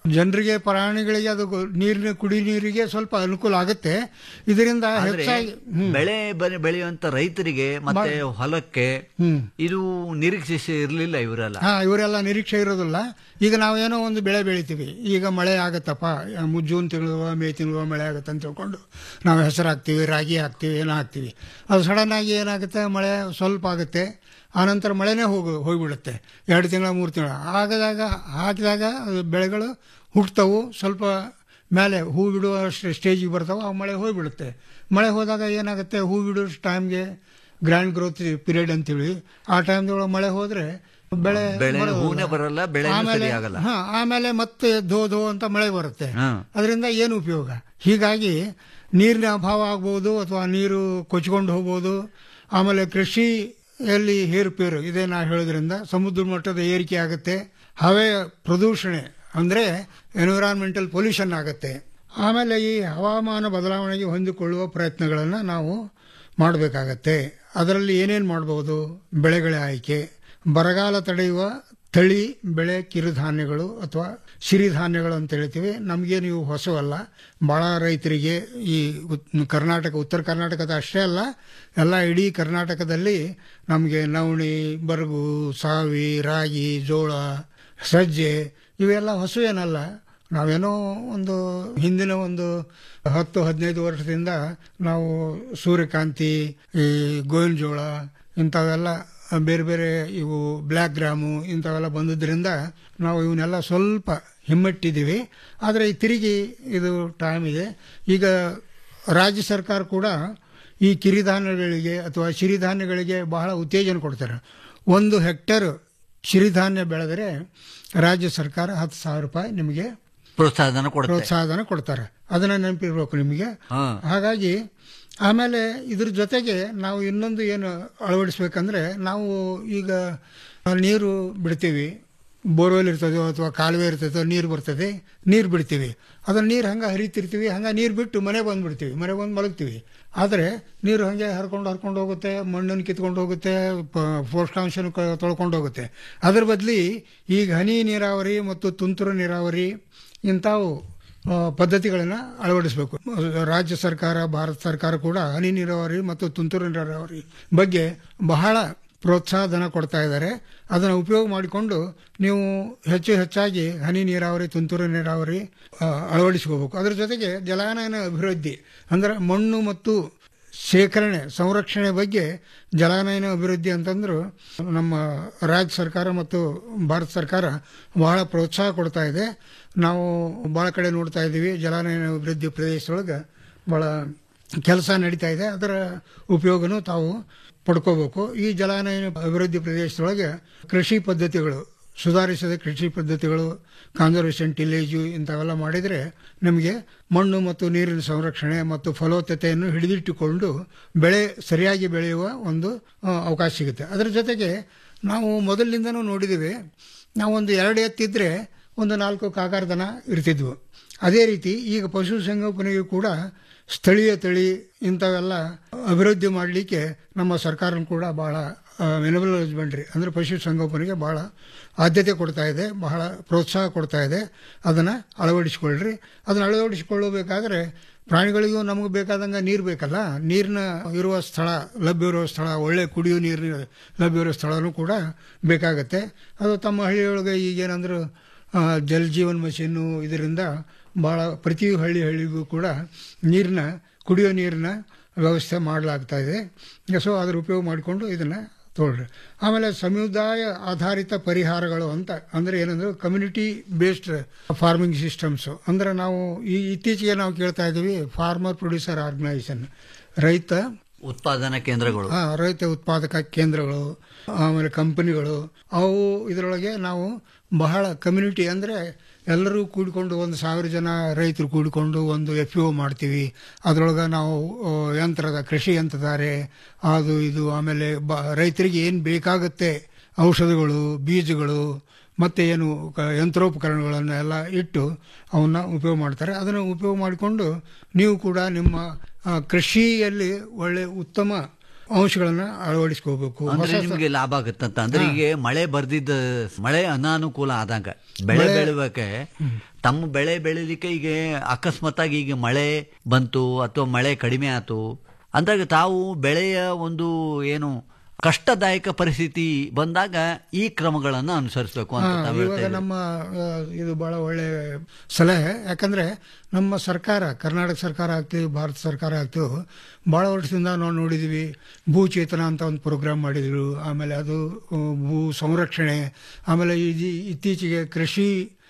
ಜನರಿಗೆ ಪ್ರಾಣಿಗಳಿಗೆ ಅದು ಗೊ- ನೀರಿನ ಕುಡಿ ನೀರಿಗೆ ಸ್ವಲ್ಪ ಅನುಕೂಲ ಆಗುತ್ತೆ ಇದರಿಂದ
ಆದ್ರೆ
ಹೆಚ್ಚಾಗಿ
ಬೆಳೆ ಬೆ- ಬೆಳೆಯುವಂತ ರೈತರಿಗೆ ಮತ್ತೆ ಹೊಲಕ್ಕೆ
ಹ್ಮ್.
ಇದು ನಿರೀಕ್ಷಿಸಿ ಇರ್ಲಿಲ್ಲ ಇವರೆಲ್ಲ
ಹಾ ಇವರೆಲ್ಲ ನಿರೀಕ್ಷೆ ಇರೋದಿಲ್ಲ ಈಗ ನಾವೇನೋ ಒಂದು ಬೆಳೆ ಬೆಳಿತೀವಿ ಈಗ ಮಳೆ ಆಗತ್ತಪ್ಪ ಮು- ಜೂನ್ ತಿಂಗಳು ಮೇ ತಿಂಗಳು ಮಳೆ ಆಗುತ್ತೆ ಅಂತ ತಿಳ್ಕೊಂಡು ನಾವು ಹೆಸರು ಹಾಕ್ತೀವಿ ರಾಗಿ ಹಾಕ್ತೀವಿ ಏನೋ ಹಾಕ್ತೀವಿ ಅದು ಸಡನ್ ಆಗಿ ಏನಾಗುತ್ತೆ ಮಳೆ ಸ್ವಲ್ಪ ಆಗುತ್ತೆ ಆನಂತರ ಮಳೆನೇ ಹೋಗಿ ಹೋಗಿಬಿಡುತ್ತೆ ಎರಡು ತಿಂಗಳ ಮೂರು ತಿಂಗಳ ಆಗದಾಗ ಹಾಕಿದಾಗ ಅದು ಬೆಳೆಗಳು ಹುಟ್ಟುತ್ತವು ಸ್ವಲ್ಪ ಮೇಲೆ ಹೂ ಬಿಡುವ ಸ್ಟೇಜಿಗೆ ಬರ್ತಾವೆ ಆ ಮಳೆ ಹೋಗಿಬಿಡುತ್ತೆ ಮಳೆ ಹೋದಾಗ ಏನಾಗುತ್ತೆ ಹೂ ಬಿಡೋ ಟೈಮ್ಗೆ ಗ್ರ್ಯಾಂಡ್ ಗ್ರೋತ್ ಪೀರಿಯಡ್ ಅಂತೀವಿ ಆ ಟೈಮ್ದೊಳಗೆ ಮಳೆ ಹೋದ್ರೆ ಬೆಳೆ
ಬೆಳೆ
ಬರೋದಿಲ್ಲ.
ಹೂನೇ ಬರಲ್ಲ ಬೆಳೆ
ಆಮೇಲೆ-
ಸರಿ ಆಗಲ್ಲ
ಹಾ, ಆಮೇಲೆ ಮತ್ತೆ ಧೋ ಧೋ ಅಂತ ಮಳೆ ಬರುತ್ತೆ
ಹಾ.
ಅದರಿಂದ ಏನು ಉಪಯೋಗ ಹೀಗಾಗಿ ನೀರಿನ ಅಭಾವ ಆಗ್ಬೋದು ಅಥವಾ ನೀರು ಕೊಚ್ಕೊಂಡು ಹೋಗ್ಬೋದು ಆಮೇಲೆ ಕೃಷಿಯಲ್ಲಿ ಹೇರುಪೇರು ಇದೇ ನಾ ಹೇಳೋದ್ರಿಂದ ಸಮುದ್ರ ಮಟ್ಟದ ಏರಿಕೆ ಆಗುತ್ತೆ ಹವೆ ಪ್ರದೂಷಣೆ ಅಂದ್ರೆ ಎನ್ವಿರಾನ್ಮೆಂಟಲ್ ಪೊಲ್ಯೂಷನ್ ಆಗುತ್ತೆ ಆಮೇಲೆ ಈ ಹವಾಮಾನ ಬದಲಾವಣೆಗೆ ಹೊಂದಿಕೊಳ್ಳುವ ಪ್ರಯತ್ನಗಳನ್ನು ನಾವು ಮಾಡಬೇಕಾಗತ್ತೆ ಅದರಲ್ಲಿ ಏನೇನು ಮಾಡ್ಬೋದು ಬೆಳೆಗಳ ಆಯ್ಕೆ ಬರಗಾಲ ತಡೆಯುವ ತಳಿ ಬೆಳೆ ಕಿರುಧಾನ್ಯಗಳು ಅಥವಾ ಸಿರಿಧಾನ್ಯಗಳು ಅಂತ ಹೇಳ್ತೀವಿ ನಮಗೆ ನೀವು ಹೊಸವಲ್ಲ ಭಾಳ ರೈತರಿಗೆ ಈ ಉತ್- ಕರ್ನಾಟಕ ಉತ್ತರ ಕರ್ನಾಟಕದ ಅಷ್ಟೇ ಅಲ್ಲ ಎಲ್ಲ ಇಡೀ ಕರ್ನಾಟಕದಲ್ಲಿ ನಮಗೆ ನವಣಿ ಬರಗು ಸಾವಿ ರಾಗಿ ಜೋಳ ಸಜ್ಜೆ ಇವೆಲ್ಲ ಹೊಸವೇನಲ್ಲ ನಾವೇನೋ ಒಂದು ಹಿಂದಿನ ಒಂದು ಹತ್ತು ಹದಿನೈದು ವರ್ಷದಿಂದ ನಾವು ಸೂರ್ಯಕಾಂತಿ ಈ ಗೋವಿನ ಜೋಳ ಇಂಥವೆಲ್ಲ ಬೇರೆ ಬೇರೆ ಇವು ಬ್ಲ್ಯಾಕ್ ಗ್ರಾಮು ಇಂಥವೆಲ್ಲ ಬಂದಿದ್ದರಿಂದ ನಾವು ಇವನ್ನೆಲ್ಲ ಸ್ವಲ್ಪ ಹಿಮ್ಮೆಟ್ಟಿದ್ದೀವಿ ಆದರೆ ಈ ತಿರುಗಿ ಇದು ಟೈಮ್ ಇದೆ ಈಗ ರಾಜ್ಯ ಸರ್ಕಾರ ಕೂಡ ಈ ಕಿರಿಧಾನ್ಯಗಳಿಗೆ ಅಥವಾ ಸಿರಿಧಾನ್ಯಗಳಿಗೆ ಬಹಳ ಉತ್ತೇಜನ ಕೊಡ್ತಾರೆ ಒಂದು ಹೆಕ್ಟೇರ್ ಸಿರಿಧಾನ್ಯ ಬೆಳೆದರೆ ರಾಜ್ಯ ಸರ್ಕಾರ ಹತ್ತು ಸಾವಿರ ರೂಪಾಯಿ ನಿಮಗೆ
ಪ್ರೋತ್ಸಾಹನ ಕೊಡುತ್ತೆ
ಪ್ರೋತ್ಸಾಹನ ಕೊಡ್ತಾರೆ ಅದನ್ನ ನೆನಪಿರ್ಬೇಕು ನಿಮಗೆ
ಹಾ.
ಹಾಗಾಗಿ ಆಮೇಲೆ ಇದ್ರ ಜೊತೆಗೆ ನಾವು ಇನ್ನೊಂದು ಏನು ಅಳವಡಿಸ್ಬೇಕಂದ್ರೆ ನಾವು ಈಗ ನೀರು ಬಿಡ್ತೀವಿ ಬೋರ್ವೆಲ್ ಇರ್ತದೋ ಅಥವಾ ಕಾಲುವೆ ಇರ್ತದೋ ನೀರು ಬರ್ತದೆ ನೀರು ಬಿಡ್ತೀವಿ ಅದನ್ನ ನೀರು ಹಂಗೆ ಹರಿತಿರ್ತೀವಿ ಹಂಗೆ ನೀರು ಬಿಟ್ಟು ಮನೆ ಬಂದ್ಬಿಡ್ತೀವಿ ಮನೆ ಬಂದು ಮಲಗ್ತೀವಿ ಆದರೆ ನೀರು ಹಂಗೆ ಹರ್ಕೊಂಡು ಹರ್ಕೊಂಡು ಹೋಗುತ್ತೆ ಮಣ್ಣನ್ನು ಕಿತ್ಕೊಂಡು ಹೋಗುತ್ತೆ ಪ- ಪೋಷಕಾಂಶನ ಕ- ತೊಳ್ಕೊಂಡು ಹೋಗುತ್ತೆ ಅದ್ರ ಬದಲಿ ಈಗ ಹನಿ ನೀರಾವರಿ ಮತ್ತು ತುಂತುರು ನೀರಾವರಿ ಇಂಥವು ಆ, ಪದ್ಧತಿಗಳನ್ನು ಅಳವಡಿಸಬೇಕು ರಾಜ್ಯ ಸರ್ಕಾರ ಭಾರತ ಸರ್ಕಾರ ಕೂಡ ಹನಿ ನೀರಾವರಿ ಮತ್ತು ತುಂತುರು ನೀರಾವರಿ ಬಗ್ಗೆ ಬಹಳ ಪ್ರೋತ್ಸಾಹ ಧನ ಕೊಡ್ತಾ ಇದ್ದಾರೆ ಅದನ್ನು ಉಪಯೋಗ ಮಾಡಿಕೊಂಡು ನೀವು ಹೆಚ್ಚು ಹೆಚ್ಚಾಗಿ ಹನಿ ನೀರಾವರಿ ತುಂತುರು ನೀರಾವರಿ ಆ, ಅಳವಡಿಸ್ಕೋಬೇಕು ಅದರ ಜೊತೆಗೆ ಜಲಾನಯನ ಅಭಿವೃದ್ಧಿ ಅಂದರೆ ಮಣ್ಣು ಮತ್ತು ಶೇಖರಣೆ ಸಂರಕ್ಷಣೆ ಬಗ್ಗೆ ಜಲಾನಯನ ಅಭಿವೃದ್ಧಿ ಅಂತಂದ್ರು ನಮ್ಮ ರಾಜ್ಯ ಸರ್ಕಾರ ಮತ್ತು ಭಾರತ ಸರ್ಕಾರ ಬಹಳ ಪ್ರೋತ್ಸಾಹ ಕೊಡ್ತಾ ಇದೆ ನಾವು ಬಹಳ ಕಡೆ ನೋಡ್ತಾ ಇದ್ದೀವಿ ಜಲಾನಯನ ಅಭಿವೃದ್ಧಿ ಪ್ರದೇಶದೊಳಗೆ ಬಹಳ ಕೆಲಸ ನಡೀತಾ ಇದೆ ಅದರ ಉಪಯೋಗನೂ ತಾವು ಪಡ್ಕೋಬೇಕು ಈ ಜಲಾನಯನ ಅಭಿವೃದ್ಧಿ ಪ್ರದೇಶದೊಳಗೆ ಕೃಷಿ ಪದ್ಧತಿಗಳು ಸುಧಾರಿಸಿದ ಕೃಷಿ ಪದ್ಧತಿಗಳು ಕಾನ್ಸರ್ವೇಷನ್ ಟಿಲೇಜು ಇಂಥವೆಲ್ಲ ಮಾಡಿದರೆ ನಮಗೆ ಮಣ್ಣು ಮತ್ತು ನೀರಿನ ಸಂರಕ್ಷಣೆ ಮತ್ತು ಫಲವತ್ತತೆಯನ್ನು ಹಿಡಿದಿಟ್ಟುಕೊಂಡು ಬೆಳೆ ಸರಿಯಾಗಿ ಬೆಳೆಯುವ ಒಂದು ಆ, ಅವಕಾಶ ಸಿಗುತ್ತೆ ಅದರ ಜೊತೆಗೆ ನಾವು ಮೊದಲಿನಿಂದನೂ ನೋಡಿದ್ದೀವಿ ನಾವೊಂದು ಎರಡು ಎತ್ತಿದ್ರೆ ಒಂದು ನಾಲ್ಕು ಕಾಗಾರ ದನ ಇರ್ತಿದ್ವು ಅದೇ ರೀತಿ ಈಗ ಪಶುಸಂಗೋಪನೆಗೂ ಕೂಡ ಸ್ಥಳೀಯ ತಳಿ ಇಂಥವೆಲ್ಲ ಅಭಿವೃದ್ಧಿ ಮಾಡಲಿಕ್ಕೆ ನಮ್ಮ ಸರ್ಕಾರ ಕೂಡ ಬಹಳ ವೆನಬಲ್ ಹಸ್ಬೆಂಡ್ರಿ ಅಂದರೆ ಪಶುಸಂಗೋಪನೆಗೆ ಬಹಳ ಆದ್ಯತೆ ಕೊಡ್ತಾ ಇದೆ ಬಹಳ ಪ್ರೋತ್ಸಾಹ ಕೊಡ್ತಾ ಇದೆ ಅದನ್ನು ಅಳವಡಿಸಿಕೊಳ್ಳ್ರಿ ಅದನ್ನು ಅಳವಡಿಸಿಕೊಳ್ಳಬೇಕಾದ್ರೆ ಪ್ರಾಣಿಗಳಿಗೂ ನಮಗೆ ಬೇಕಾದಂಗೆ ನೀರು ಬೇಕಲ್ಲ ನೀರಿನ ಇರುವ ಸ್ಥಳ ಲಭ್ಯ ಇರುವ ಸ್ಥಳ ಒಳ್ಳೆ ಕುಡಿಯೋ ನೀರು ಲಭ್ಯ ಇರೋ ಸ್ಥಳನೂ ಕೂಡ ಬೇಕಾಗತ್ತೆ ಅದು ತಮ್ಮ ಹಳ್ಳಿಯೊಳಗೆ ಈಗೇನಂದ್ರೆ ಆ, ಜಲ್ ಜೀವನ್ ಮಿಷನ್ನು ಇದರಿಂದ ಭಾಳ ಪ್ರತಿ ಹಳ್ಳಿ ಹಳ್ಳಿಗೂ ಕೂಡ ನೀರಿನ ಕುಡಿಯೋ ನೀರಿನ ವ್ಯವಸ್ಥೆ ಮಾಡಲಾಗ್ತಾ ಇದೆ ಸೊ ಅದ್ರ ಉಪಯೋಗ ಮಾಡಿಕೊಂಡು ಇದನ್ನು ತೊಗೊಳ್ರಿ ಆಮೇಲೆ ಸಮುದಾಯ ಆಧಾರಿತ ಪರಿಹಾರಗಳು ಅಂತ ಅಂದರೆ ಏನಂದ್ರೆ ಕಮ್ಯುನಿಟಿ ಬೇಸ್ಡ್ ಫಾರ್ಮಿಂಗ್ ಸಿಸ್ಟಮ್ಸು ಅಂದರೆ ನಾವು ಈ ಇತ್ತೀಚೆಗೆ ನಾವು ಕೇಳ್ತಾ ಇದ್ದೀವಿ ಫಾರ್ಮರ್ ಪ್ರೊಡ್ಯೂಸರ್ ಆರ್ಗನೈಸೇಷನ್ ರೈತ
ಉತ್ಪಾದನಾ ಕೇಂದ್ರಗಳು
ಹಾ, ರೈತ ಉತ್ಪಾದಕ ಕೇಂದ್ರಗಳು ಆಮೇಲೆ ಕಂಪನಿಗಳು ಅವು ಇದರೊಳಗೆ ನಾವು ಬಹಳ ಕಮ್ಯುನಿಟಿ ಅಂದರೆ ಎಲ್ಲರೂ ಕೂಡಿಕೊಂಡು ಒಂದು ಸಾವಿರ ಜನ ರೈತರು ಕೂಡಿಕೊಂಡು ಒಂದು ಎಫ್ ಒ ಮಾಡ್ತೀವಿ ಅದರೊಳಗೆ ನಾವು ಆ, ಯಂತ್ರದ ಕೃಷಿ ಯಂತ್ರಧಾರೆ ಅದು ಇದು ಆಮೇಲೆ ಬ ರೈತರಿಗೆ ಏನು ಬೇಕಾಗುತ್ತೆ ಔಷಧಿಗಳು ಬೀಜಗಳು ಮತ್ತೆ ಏನು ಕ- ಯಂತ್ರೋಪಕರಣಗಳನ್ನು ಎಲ್ಲ ಇಟ್ಟು ಅವನ್ನ ಉಪಯೋಗ ಮಾಡ್ತಾರೆ ಅದನ್ನು ಉಪಯೋಗ ಮಾಡಿಕೊಂಡು ನೀವು ಕೂಡ ನಿಮ್ಮ ಆ, ಕೃಷಿಯಲ್ಲಿ ಒಳ್ಳೆ ಉತ್ತಮ ಅಂಶಗಳನ್ನ ಅಳವಡಿಸ್ಕೋಬೇಕು
ಅಂದ್ರೆ
ಹೊಸ-
ನಿಮ್ಗೆ ಲಾಭ ಆಗುತ್ತಂತ ಅಂದ್ರೆ
ಹಾ.
ಈಗ ಮಳೆ ಬರ್ದಿದ್ದ ಮಳೆ ಅನಾನುಕೂಲ ಆದಂಗ ಬೆಳೆ
ಬೆಳೆ-
ಬೆಳಿಬೇಕೆ ತಮ್ಮ ಬೆಳೆ ಬೆಳಿಲಿಕ್ಕೆ ಈಗ ಅಕಸ್ಮಾತ್ತಾಗಿ ಈಗ ಮಳೆ ಬಂತು ಅಥವಾ ಮಳೆ ಕಡಿಮೆ ಆಯ್ತು ಅಂದಾಗ ತಾವು ಬೆಳೆಯ ಒಂದು ಏನು ಕಷ್ಟದಾಯಕ ಪರಿಸ್ಥಿತಿ ಬಂದಾಗ ಈ ಕ್ರಮಗಳನ್ನು ಅನುಸರಿಸಬೇಕು ಅಂತ
ಹಾ,
ತಾವು ಹೇಳ್ತಾ
ಇವಾಗ
ಇದ್ದೀರಿ.
ನಮ್ಮ ಆ, ಇದು ಬಹಳ ಒಳ್ಳೆ ಸಲಹೆ ಯಾಕಂದ್ರೆ ನಮ್ಮ ಸರ್ಕಾರ ಕರ್ನಾಟಕ ಸರ್ಕಾರ ಆಗ್ತೀವಿ ಭಾರತ ಸರ್ಕಾರ ಆಗ್ತೀವಿ ಬಹಳ ವರ್ಷದಿಂದ ನಾವು ನೋಡಿದೀವಿ ಭೂಚೇತನ ಅಂತ ಒಂದು ಪ್ರೋಗ್ರಾಮ್ ಮಾಡಿದ್ರು ಆಮೇಲೆ ಅದು ಆ, ಭೂ ಸಂರಕ್ಷಣೆ ಆಮೇಲೆ ಈ ಇತ್ತೀಚೆಗೆ ಕೃಷಿ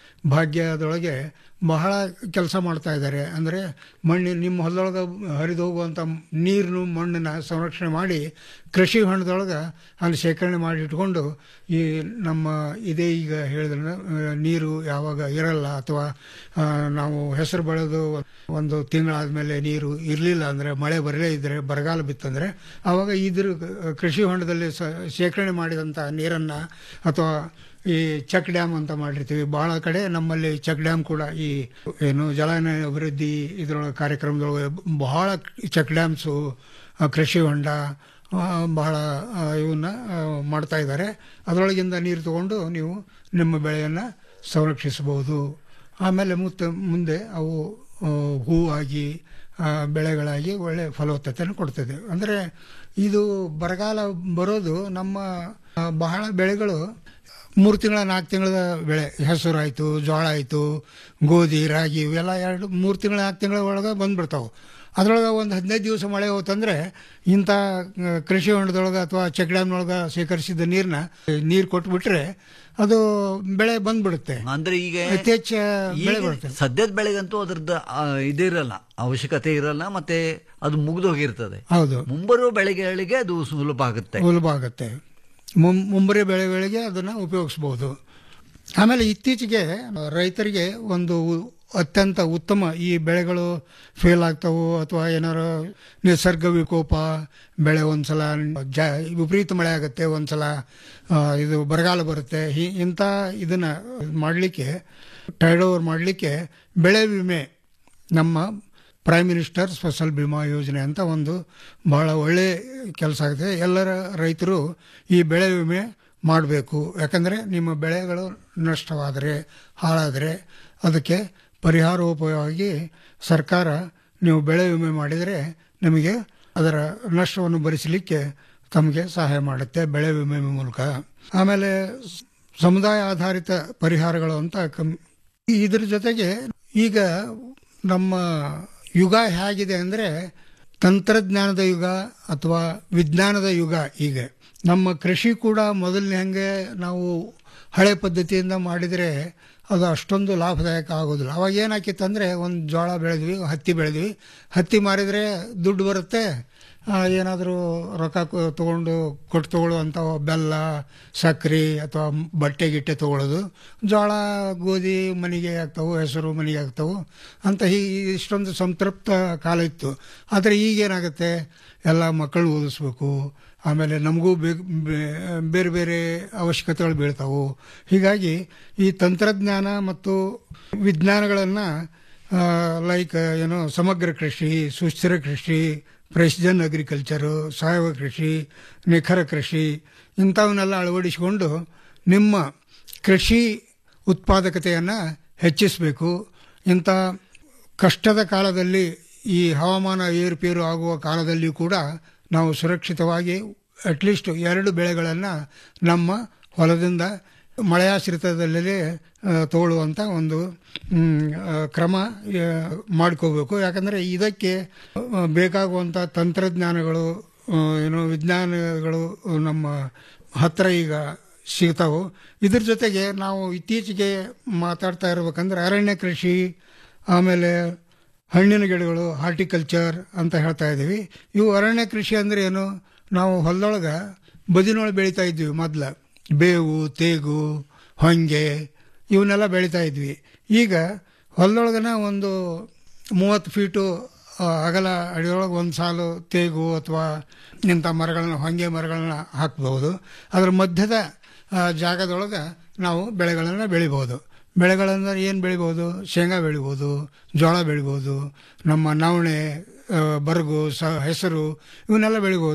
ಭಾಗ್ಯದೊಳಗೆ ಬಹಳ ಕೆಲಸ ಮಾಡ್ತಾ ಇದ್ದಾರೆ ಅಂದರೆ ಮಣ್ಣಿನ ನಿಮ್ಮ ಹೊಲದೊಳಗೆ ಹರಿದು ಹೋಗುವಂಥ ನೀರನ್ನು ಮಣ್ಣನ್ನ ಸಂರಕ್ಷಣೆ ಮಾಡಿ ಕೃಷಿ ಹೊಂಡದೊಳಗೆ ಅಲ್ಲಿ ಶೇಖರಣೆ ಮಾಡಿ ಇಟ್ಕೊಂಡು ಈ ನಮ್ಮ ಇದೇ ಈಗ ಹೇಳಿದ್ರೆ ನೀರು ಯಾವಾಗ ಇರಲ್ಲ ಅಥವಾ ಆ, ನಾವು ಹೆಸರು ಬೆಳೆದು ಒಂದು ತಿಂಗಳಾದ್ಮೇಲೆ ನೀರು ಇರಲಿಲ್ಲ ಅಂದರೆ ಮಳೆ ಬರಲೇ ಇದ್ದರೆ ಬರಗಾಲ ಬಿತ್ತಂದರೆ ಆವಾಗ ಇದ್ರ ಕೃಷಿ ಹೊಂಡದಲ್ಲಿ ಸ- ಶೇಖರಣೆ ಮಾಡಿದಂಥ ನೀರನ್ನು ಅಥವಾ ಈ ಚೆಕ್ ಡ್ಯಾಮ್ ಅಂತ ಮಾಡಿರ್ತೀವಿ ಬಹಳ ಕಡೆ ನಮ್ಮಲ್ಲಿ ಚೆಕ್ ಡ್ಯಾಮ್ ಕೂಡ ಈ ಏನು ಜಲಾನಯ ಅಭಿವೃದ್ಧಿ ಇದರೊಳಗೆ ಕಾರ್ಯಕ್ರಮದೊಳಗೆ ಬಹಳ ಚೆಕ್ ಡ್ಯಾಮ್ಸು ಆ, ಕೃಷಿ ಹೊಂಡ ಆ, ಬಹಳ ಆ, ಇವನ್ನ ಆ, ಮಾಡ್ತಾ ಇದ್ದಾರೆ ಅದರೊಳಗಿಂದ ನೀರು ತಗೊಂಡು ನೀವು ನಿಮ್ಮ ಬೆಳೆಯನ್ನು ಸಂರಕ್ಷಿಸಬಹುದು ಆಮೇಲೆ ಮುತ್ತ ಮುಂದೆ ಅವು ಆ, ಹೂವಾಗಿ ಆ, ಬೆಳೆಗಳಾಗಿ ಒಳ್ಳೆ ಫಲವತ್ತತೆಯನ್ನು ಕೊಡ್ತದೆ ಅಂದರೆ ಇದು ಬರಗಾಲ ಬರೋದು ನಮ್ಮ ಆ, ಬಹಳ ಬೆಳೆಗಳು ಮೂರು ತಿಂಗಳ ನಾಲ್ಕು ತಿಂಗಳ ಬೆಳೆ ಹೆಸರು ಆಯಿತು ಜೋಳ ಆಯಿತು ಗೋಧಿ ರಾಗಿ ಇವೆಲ್ಲ ಎರಡು ಮೂರು ತಿಂಗಳ ನಾಲ್ಕು ತಿಂಗಳ ಒಳಗೆ ಬಂದ್ಬಿಡ್ತಾವೆ ಅದರೊಳಗೆ ಒಂದು ಹದಿನೈದು ದಿವಸ ಮಳೆ ಹೋತಂದ್ರೆ ಇಂಥ ಆ, ಕೃಷಿ ಹೊಂಡದೊಳಗೆ ಅಥವಾ ಚೆಕ್ ಡ್ಯಾಮ್ನೊಳಗೆ ಶೇಖರಿಸಿದ ನೀರನ್ನ ನೀರು ಕೊಟ್ಬಿಟ್ರೆ ಅದು ಬೆಳೆ ಬಂದ್ಬಿಡುತ್ತೆ
ಅಂದ್ರೆ ಈಗ
ಯಥೇಚ್ಛ ಬೆಳೆ
ಈಗ
ಬರುತ್ತೆ
ಸದ್ಯದ ಬೆಳೆಗಂತೂ ಅದ್ರದ್ದು ಆ, ಇದಿರಲ್ಲ ಅವಶ್ಯಕತೆ ಇರಲ್ಲ ಮತ್ತೆ ಅದು ಮುಗಿದೋಗಿರ್ತದೆ
ಹೌದು
ಮುಂಬರುವ ಬೆಳೆಗಳಿಗೆ ಅದು ಸುಲಭ ಆಗುತ್ತೆ
ಸುಲಭ ಆಗುತ್ತೆ ಮುಂ- ಮುಂಬರಿ ಬೆಳೆಗಳಿಗೆ ಅದನ್ನು ಉಪಯೋಗಿಸ್ಬೋದು ಆಮೇಲೆ ಇತ್ತೀಚೆಗೆ ರೈತರಿಗೆ ಒಂದು ಉ- ಅತ್ಯಂತ ಉತ್ತಮ ಈ ಬೆಳೆಗಳು ಫೇಲ್ ಆಗ್ತಾವು ಅಥವಾ ಏನಾರು ನಿಸರ್ಗ ವಿಕೋಪ ಬೆಳೆ ಒಂದ್ಸಲ ಜ ವಿಪರೀತ ಮಳೆ ಆಗುತ್ತೆ ಒಂದ್ಸಲ ಆ, ಇದು ಬರಗಾಲ ಬರುತ್ತೆ ಹಿ- ಇಂಥ ಇದನ್ನ ಮಾಡಲಿಕ್ಕೆ ಟೈಡ್ ಓವರ್ ಮಾಡಲಿಕ್ಕೆ ಬೆಳೆ ವಿಮೆ ನಮ್ಮ ಪ್ರೈಮ್ ಮಿನಿಸ್ಟರ್ ಫಸಲ್ ಬಿಮಾ ಯೋಜನೆ ಅಂತ ಒಂದು ಬಹಳ ಒಳ್ಳೆ ಕೆಲಸ ಆಗಿದೆ ಎಲ್ಲರ ರೈತರು ಈ ಬೆಳೆ ವಿಮೆ ಮಾಡಬೇಕು ಯಾಕಂದರೆ ನಿಮ್ಮ ಬೆಳೆಗಳು ನಷ್ಟವಾದರೆ ಹಾಳಾದರೆ ಅದಕ್ಕೆ ಪರಿಹಾರೋಪವಾಗಿ ಸರ್ಕಾರ ನೀವು ಬೆಳೆ ವಿಮೆ ಮಾಡಿದರೆ ನಿಮಗೆ ಅದರ ನಷ್ಟವನ್ನು ಭರಿಸಲಿಕ್ಕೆ ತಮಗೆ ಸಹಾಯ ಮಾಡುತ್ತೆ ಬೆಳೆ ವಿಮೆ ಮೂಲಕ ಆಮೇಲೆ ಸ- ಸಮುದಾಯ ಆಧಾರಿತ ಪರಿಹಾರಗಳು ಅಂತ ಕಮ್ ಇದ್ರ ಜೊತೆಗೆ ಈಗ ನಮ್ಮ ಯುಗ ಹೇಗಿದೆ ಅಂದರೆ ತಂತ್ರಜ್ಞಾನದ ಯುಗ ಅಥವಾ ವಿಜ್ಞಾನದ ಯುಗ ಈಗ ನಮ್ಮ ಕೃಷಿ ಕೂಡ ಮೊದಲಿನ ಹಂಗೆ ನಾವು ಹಳೆ ಪದ್ಧತಿಯಿಂದ ಮಾಡಿದರೆ ಅದು ಅಷ್ಟೊಂದು ಲಾಭದಾಯಕ ಆಗೋದಿಲ್ಲ ಅವಾಗ ಏನಾಕಿತ್ತು ಅಂದರೆ ಒಂದು ಜೋಳ ಬೆಳೆದ್ವಿ ಹತ್ತಿ ಬೆಳೆದ್ವಿ ಹತ್ತಿ ಮಾರಿದರೆ ದುಡ್ಡು ಬರುತ್ತೆ ಏನಾದರೂ ರೊಕ್ಕ ಕೊ- ತಗೊಂಡು ಕೊಟ್ಟು ತಗೊಳ್ಳುವಂಥ ಬೆಲ್ಲ ಸಕ್ಕರೆ ಅಥವಾ ಬಟ್ಟೆ ಗಿಟ್ಟೆ ತಗೊಳ್ಳೋದು ಜೋಳ ಗೋಧಿ ಮನೆಗೆ ಆಗ್ತಾವು ಹೆಸರು ಮನೆಗೆ ಆಗ್ತಾವು ಅಂತ ಹೀ ಇಷ್ಟೊಂದು ಸಂತೃಪ್ತ ಕಾಲ ಇತ್ತು ಆದರೆ ಈಗೇನಾಗುತ್ತೆ ಎಲ್ಲ ಮಕ್ಕಳನ್ನ ಓದಿಸ್ಬೇಕು ಆಮೇಲೆ ನಮಗೂ ಬೇಗ- ಬೇ- ಬೇರೆ ಬೇರೆ ಅವಶ್ಯಕತೆಗಳು ಬೀಳ್ತಾವು ಹೀಗಾಗಿ ಈ ತಂತ್ರಜ್ಞಾನ ಮತ್ತು ವಿಜ್ಞಾನಗಳನ್ನು ಲೈಕ್ ಏನು ಸಮಗ್ರ ಕೃಷಿ ಸುಸ್ಥಿರ ಕೃಷಿ ಪ್ರೆಸಿಜನ್ ಅಗ್ರಿಕಲ್ಚರು ಸಾವಯವ ಕೃಷಿ ನಿಖರ ಕೃಷಿ ಇಂಥವನ್ನೆಲ್ಲ ಅಳವಡಿಸಿಕೊಂಡು ನಿಮ್ಮ ಕೃಷಿ ಉತ್ಪಾದಕತೆಯನ್ನು ಹೆಚ್ಚಿಸಬೇಕು ಇಂಥ ಕಷ್ಟದ ಕಾಲದಲ್ಲಿ ಈ ಹವಾಮಾನ ಏರುಪೇರು ಆಗುವ ಕಾಲದಲ್ಲಿ ಕೂಡ ನಾವು ಸುರಕ್ಷಿತವಾಗಿ ಅಟ್ಲೀಸ್ಟ್ ಎರಡು ಬೆಳೆಗಳನ್ನು ನಮ್ಮ ಹೊಲದಿಂದ ಮಳೆಯಾಶ್ರಿತದಲ್ಲೇ ಆ, ತಗೊಳ್ಳುವಂಥ ಒಂದು ಮ್, ಆ, ಕ್ರಮ ಆ, ಮಾಡ್ಕೋಬೇಕು ಯಾಕಂದರೆ ಇದಕ್ಕೆ ಆ, ಬೇಕಾಗುವಂಥ ತಂತ್ರಜ್ಞಾನಗಳು ಆ, ಏನು ವಿಜ್ಞಾನಗಳು ನಮ್ಮ ಹತ್ತಿರ ಈಗ ಸಿಗ್ತಾವು ಇದ್ರ ಜೊತೆಗೆ ನಾವು ಇತ್ತೀಚೆಗೆ ಮಾತಾಡ್ತಾ ಇರ್ಬೇಕಂದ್ರೆ ಅರಣ್ಯ ಕೃಷಿ ಆಮೇಲೆ ಹಣ್ಣಿನ ಗಿಡಗಳು ಹಾರ್ಟಿಕಲ್ಚರ್ ಅಂತ ಹೇಳ್ತಾ ಇದ್ದೀವಿ ಇವು ಅರಣ್ಯ ಕೃಷಿ ಅಂದ್ರೆ ಏನು ನಾವು ಹೊಲದೊಳಗೆ ಬದಿನೊಳಗೆ ಬೆಳೀತಾ ಇದ್ವಿ ಮೊದಲ ಬೇವು ತೇಗು ಹೊಂಗೆ ಇವನ್ನೆಲ್ಲ ಬೆಳೀತಾ ಇದ್ವಿ ಈಗ ಹೊಲದೊಳಗನ ಒಂದು ಮೂವತ್ತು ಫೀಟು ಆ, ಅಗಲ ಅಡಿಯೊಳಗೆ ಒಂದು ಸಾಲು ತೇಗು ಅಥವಾ ಇಂಥ ಮರಗಳನ್ನ ಹೊಂಗೆ ಮರಗಳನ್ನ ಹಾಕ್ಬೋದು ಅದರ ಮಧ್ಯದ ಆ, ಜಾಗದೊಳಗೆ ನಾವು ಬೆಳೆಗಳನ್ನು ಬೆಳಿಬೋದು ಬೆಳೆಗಳಂದ್ರೆ ಏನು ಬೆಳಿಬೋದು ಶೇಂಗಾ ಬೆಳಿಬೋದು ಜೋಳ ಬೆಳಿಬೋದು ನಮ್ಮ ನವಣೆ ಆ, ಬರಗು ಸ ಹೆಸರು ಇವನ್ನೆಲ್ಲ ಬೆಳಿಬೋದು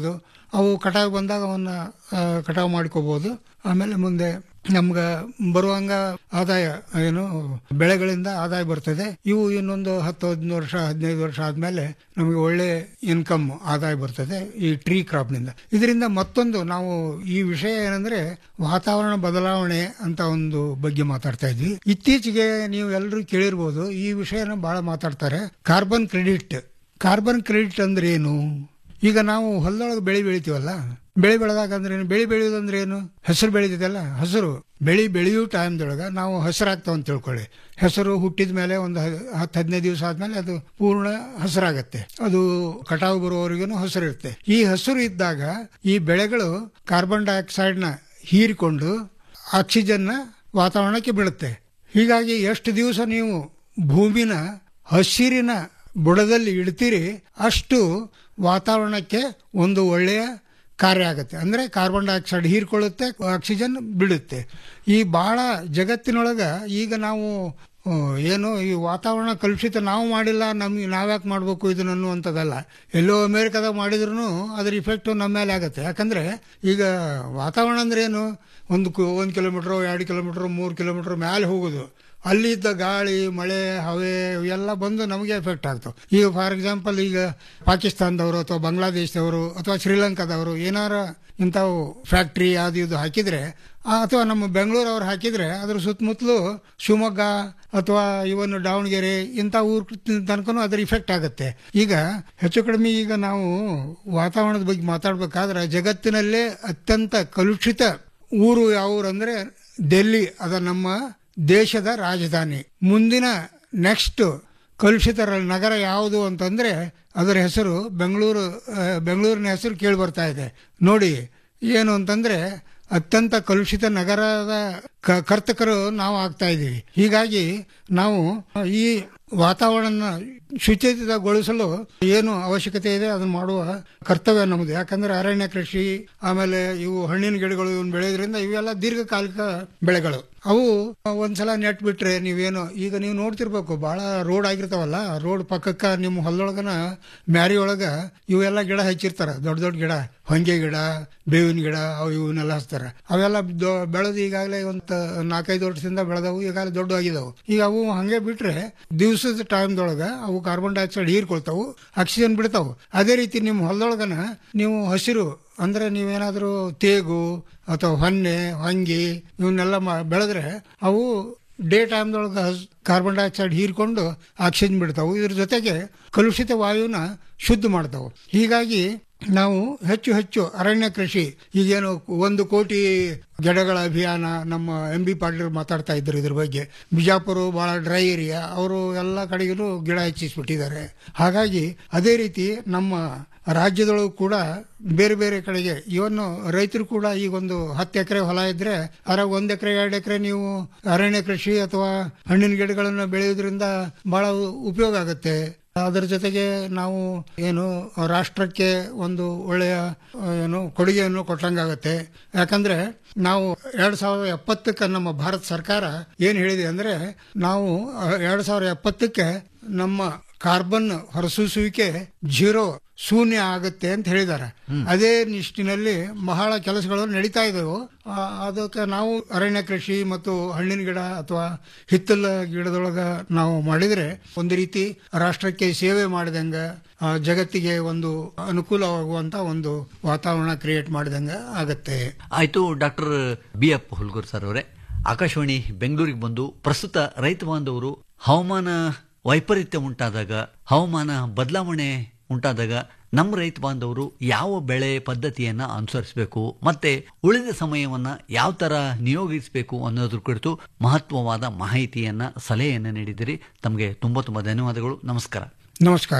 ಅವು ಕಟಾವು ಬಂದಾಗ ಅವನ್ನ ಆ, ಕಟಾವು ಮಾಡ್ಕೋಬಹುದು ಆಮೇಲೆ ಮುಂದೆ ನಮ್ಗೆ ಬರುವಂಗ ಆದಾಯ ಏನು ಬೆಳೆಗಳಿಂದ ಆದಾಯ ಬರ್ತದೆ ಇವು ಇನ್ನೊಂದು ಹತ್ತು ಹದಿನೈದು ವರ್ಷ ಹದಿನೈದು ವರ್ಷ ಆದ್ಮೇಲೆ ನಮಗೆ ಒಳ್ಳೆ ಇನ್ಕಮ್ ಆದಾಯ ಬರ್ತದೆ ಈ ಟ್ರೀ ಕ್ರಾಪ್ನಿಂದ ಇದರಿಂದ ಮತ್ತೊಂದು ನಾವು ಈ ವಿಷಯ ಏನಂದ್ರೆ ವಾತಾವರಣ ಬದಲಾವಣೆ ಅಂತ ಒಂದು ಬಗ್ಗೆ ಮಾತಾಡ್ತಾ ಇದ್ವಿ ಇತ್ತೀಚೆಗೆ ನೀವು ಎಲ್ಲರೂ ಕೇಳಿರ್ಬೋದು ಈ ವಿಷಯನ ಬಹಳ ಮಾತಾಡ್ತಾರೆ ಕಾರ್ಬನ್ ಕ್ರೆಡಿಟ್ ಕಾರ್ಬನ್ ಕ್ರೆಡಿಟ್ ಅಂದ್ರೆ ಏನು ಈಗ ನಾವು ಹೊಲದೊಳಗೆ ಬೆಳೆ ಬೆಳಿತೀವಲ್ಲ ಬೆಳೆ ಬೆಳೆದಾಗ ಅಂದ್ರೆ ಏನು ಬೆಳೆ ಬೆಳೆಯೋದಂದ್ರೆ ಏನು ಹೆಸರು ಬೆಳಿತಿದೆಲ್ಲ ಹಸಿರು ಬೆಳೆ ಬೆಳೆಯೋ ಟೈಮ್ದೊಳಗ ನಾವು ಹಸಿರಾಗ್ತಾವ ಅಂತ ತಿಳ್ಕೊಳ್ಳಿ ಹೆಸರು ಹುಟ್ಟಿದ ಮೇಲೆ ಒಂದು ಹ- ಹತ್ತು ಹದಿನೈದು ದಿವಸ ಆದ್ಮೇಲೆ ಅದು ಪೂರ್ಣ ಹಸಿರಾಗತ್ತೆ ಅದು ಕಟಾವು ಬರುವವರೆಗೂ ಹಸಿರು ಇರುತ್ತೆ ಈ ಹಸಿರು ಇದ್ದಾಗ ಈ ಬೆಳೆಗಳು ಕಾರ್ಬನ್ ಡೈಆಕ್ಸೈಡ್ ನ ಹೀರಿಕೊಂಡು ಆಕ್ಸಿಜನ್ ವಾತಾವರಣಕ್ಕೆ ಬೀಳುತ್ತೆ ಹೀಗಾಗಿ ಎಷ್ಟು ದಿವಸ ನೀವು ಭೂಮಿನ ಹಸಿರಿನ ಬುಡದಲ್ಲಿ ಇಡ್ತೀರಿ ಅಷ್ಟು ವಾತಾವರಣಕ್ಕೆ ಒಂದು ಒಳ್ಳೆಯ ಕಾರ್ಯ ಆಗುತ್ತೆ ಅಂದ್ರೆ ಕಾರ್ಬನ್ ಡೈಆಕ್ಸೈಡ್ ಹೀರ್ಕೊಳ್ಳುತ್ತೆ ಆಕ್ಸಿಜನ್ ಬಿಡುತ್ತೆ ಈ ಬಹಳ ಜಗತ್ತಿನೊಳಗ ಈಗ ನಾವು ಆ, ಏನು ಈ ವಾತಾವರಣ ಕಲುಷಿತ ನಾವು ಮಾಡಿಲ್ಲ ನಮ್ಗೆ ನಾವ್ಯಾಕೆ ಮಾಡಬೇಕು ಇದನ್ನ ಅನ್ನುವಂಥದ್ದಲ್ಲ ಎಲ್ಲೋ ಅಮೇರಿಕಾದಾಗ ಮಾಡಿದ್ರು ಅದ್ರ ಇಫೆಕ್ಟ್ ನಮ್ಮ ಮೇಲೆ ಆಗುತ್ತೆ ಯಾಕಂದ್ರೆ ಈಗ ವಾತಾವರಣ ಅಂದ್ರೆ ಏನು ಒಂದು ಕು- ಒಂದು ಕಿಲೋಮೀಟರ್ ಎರಡು ಕಿಲೋಮೀಟರ್ ಮೂರು ಕಿಲೋಮೀಟರ್ ಮೇಲೆ ಹೋಗೋದು ಅಲ್ಲಿದ್ದ ಗಾಳಿ ಮಳೆ ಹವೆ ಇವೆಲ್ಲ ಬಂದು ನಮಗೆ ಎಫೆಕ್ಟ್ ಆಗ್ತಾವೆ ಈಗ ಫಾರ್ ಎಕ್ಸಾಂಪಲ್ ಈಗ ಪಾಕಿಸ್ತಾನದವರು ಅಥವಾ ಬಾಂಗ್ಲಾದೇಶದವರು ಅಥವಾ ಶ್ರೀಲಂಕಾದವರು ಏನಾರ ಇಂಥವು ಫ್ಯಾಕ್ಟ್ರಿ ಅದು ಇದು ಹಾಕಿದ್ರೆ ಆ, ಅಥವಾ ನಮ್ಮ ಬೆಂಗಳೂರವ್ರು ಹಾಕಿದ್ರೆ ಅದ್ರ ಸುತ್ತಮುತ್ತಲು ಶಿವಮೊಗ್ಗ ಅಥವಾ ಇವನ್ ದಾವಣಗೆರೆ ಇಂಥ ಊರ್ ತನಕನೂ ಅದ್ರ ಇಫೆಕ್ಟ್ ಆಗುತ್ತೆ ಈಗ ಹೆಚ್ಚು ಕಡಿಮೆ ಈಗ ನಾವು ವಾತಾವರಣದ ಬಗ್ಗೆ ಮಾತಾಡ್ಬೇಕಾದ್ರೆ ಜಗತ್ತಿನಲ್ಲೇ ಅತ್ಯಂತ ಕಲುಷಿತ ಊರು ಯಾವ ಊರು ಅಂದ್ರೆ ಡೆಲ್ಲಿ ಅದ ನಮ್ಮ ದೇಶದ ರಾಜಧಾನಿ ಮುಂದಿನ ನೆಕ್ಸ್ಟ್ ಕಲುಷಿತ ರ- ನಗರ ಯಾವುದು ಅಂತಂದ್ರೆ ಅದರ ಹೆಸರು ಬೆಂಗಳೂರು ಆ, ಬೆಂಗಳೂರಿನ ಹೆಸರು ಕೇಳಿ ಬರ್ತಾ ಇದೆ ನೋಡಿ ಏನು ಅಂತಂದ್ರೆ ಅತ್ಯಂತ ಕಲುಷಿತ ನಗರದ ಕ- ಕರ್ತಕರು ನಾವು ಆಗ್ತಾ ಇದ್ದೀವಿ ಹೀಗಾಗಿ ನಾವು ಈ ವಾತಾವರಣ ಶುಚಿತಗೊಳಿಸಲು ಏನು ಅವಶ್ಯಕತೆ ಇದೆ ಅದನ್ನು ಮಾಡುವ ಕರ್ತವ್ಯ ನಮ್ಮದು ಯಾಕಂದ್ರೆ ಅರಣ್ಯ ಕೃಷಿ ಆಮೇಲೆ ಇವು ಹಣ್ಣಿನ ಗಿಡಗಳು ಇವನ್ನ ಬೆಳೆಯೋದ್ರಿಂದ ಇವೆಲ್ಲ ದೀರ್ಘಕಾಲಿಕ ಬೆಳೆಗಳು ಅವು ಒಂದ್ಸಲ ನೆಟ್ ಬಿಟ್ರೆ ನೀವೇನು ಈಗ ನೀವು ನೋಡ್ತಿರ್ಬೇಕು ಬಹಳ ರೋಡ್ ಆಗಿರ್ತಾವಲ್ಲ ರೋಡ್ ಪಕ್ಕಕ್ಕ ನಿಮ್ಮ ಹೊಲದೊಳಗನ ಮ್ಯಾರಿ ಒಳಗ ಇವೆಲ್ಲ ಗಿಡ ಹಚ್ಚಿರ್ತಾರ ದೊಡ್ಡ ದೊಡ್ಡ ಗಿಡ ಹೊಂಗೆ ಗಿಡ ಬೇವಿನ ಗಿಡ ಅವು ಇವನ್ನೆಲ್ಲ ಹಚ್ತಾರ ಅವೆಲ್ಲ ದೊ- ಬೆಳೆದು ಈಗಾಗಲೇ ಒಂದು ನಾಲ್ಕೈದು ವರ್ಷದಿಂದ ಬೆಳೆದವು ಈಗಾಗಲೇ ದೊಡ್ಡ ಆಗಿದಾವು ಈಗ ಅವು ಹಂಗೆ ಬಿಟ್ರೆ ದಿವಸದ ಟೈಮ್ದೊಳಗ ಅವು ಕಾರ್ಬನ್ ಡೈಆಕ್ಸೈಡ್ ಹೀರ್ಕೊಳ್ತಾವು ಆಕ್ಸಿಜನ್ ಬಿಡ್ತಾವು ಅದೇ ರೀತಿ ನಿಮ್ಮ ಹೊಲದೊಳಗನ ನೀವು ಹಸಿರು ಅಂದ್ರೆ ನೀವೇನಾದ್ರೂ ತೇಗು ಅಥವಾ ಹೊನ್ನೆ ಹೊಂಗಿ ಇವನ್ನೆಲ್ಲ ಮಾ- ಬೆಳೆದ್ರೆ ಅವು ಡೇ ಟೈಮ್ದೊಳಗೆ ಕಾರ್ಬನ್ ಡೈಆಕ್ಸೈಡ್ ಹೀರ್ಕೊಂಡು ಆಕ್ಸಿಜನ್ ಬಿಡ್ತಾವು ಇದ್ರ ಜೊತೆಗೆ ಕಲುಷಿತ ವಾಯುನ ಶುದ್ಧ ಮಾಡ್ತಾವು ಹೀಗಾಗಿ ನಾವು ಹೆಚ್ಚು ಹೆಚ್ಚು ಅರಣ್ಯ ಕೃಷಿ ಈಗೇನು ಒಂದು ಕೋಟಿ ಗಿಡಗಳ ಅಭಿಯಾನ ನಮ್ಮ ಎಂ ಬಿ ಪಾಟೀಲ್ ಮಾತಾಡ್ತಾ ಇದ್ರು ಇದ್ರ ಬಗ್ಗೆ ಬಿಜಾಪುರ ಬಹಳ ಡ್ರೈ ಏರಿಯಾ ಅವರು ಎಲ್ಲ ಕಡೆಗೂ ಗಿಡ ಹೆಚ್ಚಿಸ್ಬಿಟ್ಟಿದ್ದಾರೆ ಹಾಗಾಗಿ ಅದೇ ರೀತಿ ನಮ್ಮ ರಾಜ್ಯದೊಳಗೂ ಕೂಡ ಬೇರೆ ಬೇರೆ ಕಡೆಗೆ ಇವನು ರೈತರು ಕೂಡ ಈಗ ಒಂದು ಹತ್ತು ಎಕರೆ ಹೊಲ ಇದ್ರೆ ಅದ್ರಾಗ ಒಂದ್ ಎಕರೆ ಎರಡು ಎಕರೆ ನೀವು ಅರಣ್ಯ ಕೃಷಿ ಅಥವಾ ಹಣ್ಣಿನ ಗಿಡಗಳನ್ನು ಬೆಳೆಯೋದ್ರಿಂದ ಬಹಳ ಉಪಯೋಗ ಆಗುತ್ತೆ ಅದರ ಜೊತೆಗೆ ನಾವು ಏನು ರಾಷ್ಟ್ರಕ್ಕೆ ಒಂದು ಒಳ್ಳೆಯ ಆ, ಏನು ಕೊಡುಗೆಯನ್ನು ಕೊಟ್ಟಂಗಾಗತ್ತೆ ಯಾಕಂದ್ರೆ ನಾವು ಎರಡ್ ಸಾವಿರದ ಎಪ್ಪತ್ತಕ್ಕೆ ನಮ್ಮ ಭಾರತ ಸರ್ಕಾರ ಏನ್ ಹೇಳಿದೆ ಅಂದ್ರೆ ನಾವು ಆ, ಎರಡ್ ಸಾವಿರದ ಎಪ್ಪತ್ತಕ್ಕೆ ನಮ್ಮ ಕಾರ್ಬನ್ ಹೊರಸೂಸುವಿಕೆ ಜೀರೋ ಶೂನ್ಯ ಆಗುತ್ತೆ ಅಂತ ಹೇಳಿದ್ದಾರೆ ಅದೇ ನಿಷ್ಟಿನಲ್ಲಿ ಬಹಳ ಕೆಲಸಗಳು ನಡೀತಾ ಇದ್ದವು ಆ, ಅದಕ್ಕೆ ನಾವು ಅರಣ್ಯ ಕೃಷಿ ಮತ್ತು ಹಣ್ಣಿನ ಗಿಡ ಅಥವಾ ಹಿತ್ತಲ ಗಿಡದೊಳಗ ನಾವು ಮಾಡಿದ್ರೆ ಒಂದು ರೀತಿ ರಾಷ್ಟ್ರಕ್ಕೆ ಸೇವೆ ಮಾಡಿದಂಗ ಆ, ಜಗತ್ತಿಗೆ ಒಂದು ಅನುಕೂಲವಾಗುವಂತ ಒಂದು ವಾತಾವರಣ ಕ್ರಿಯೇಟ್ ಮಾಡಿದಂಗ ಆಗತ್ತೆ
ಆಯ್ತು doctor B F Hulgur sir ಅವರೇ ಆಕಾಶವಾಣಿ ಬೆಂಗಳೂರಿಗೆ ಬಂದು ಪ್ರಸ್ತುತ ರೈತ ಬಾಂಧವರು ಹವಾಮಾನ ವೈಪರೀತ್ಯ ಉಂಟಾದಾಗ ಹವಾಮಾನ ಬದಲಾವಣೆ ಉಂಟಾದಾಗ ನಮ್ಮ ರೈತ ಬಾಂಧವರು ಯಾವ ಬೆಳೆ ಪದ್ಧತಿಯನ್ನ ಅನುಸರಿಸಬೇಕು ಮತ್ತೆ ಉಳಿದ ಸಮಯವನ್ನ ಯಾವ ತರ ನಿಯೋಗಿಸಬೇಕು ಅನ್ನೋದ್ರ ಕುರಿತು ಮಹತ್ವವಾದ ಮಾಹಿತಿಯನ್ನ ಸಲಹೆಯನ್ನ ನೀಡಿದಿರಿ ತಮಗೆ ತುಂಬಾ ತುಂಬಾ ಧನ್ಯವಾದಗಳು ನಮಸ್ಕಾರ
ನಮಸ್ಕಾರ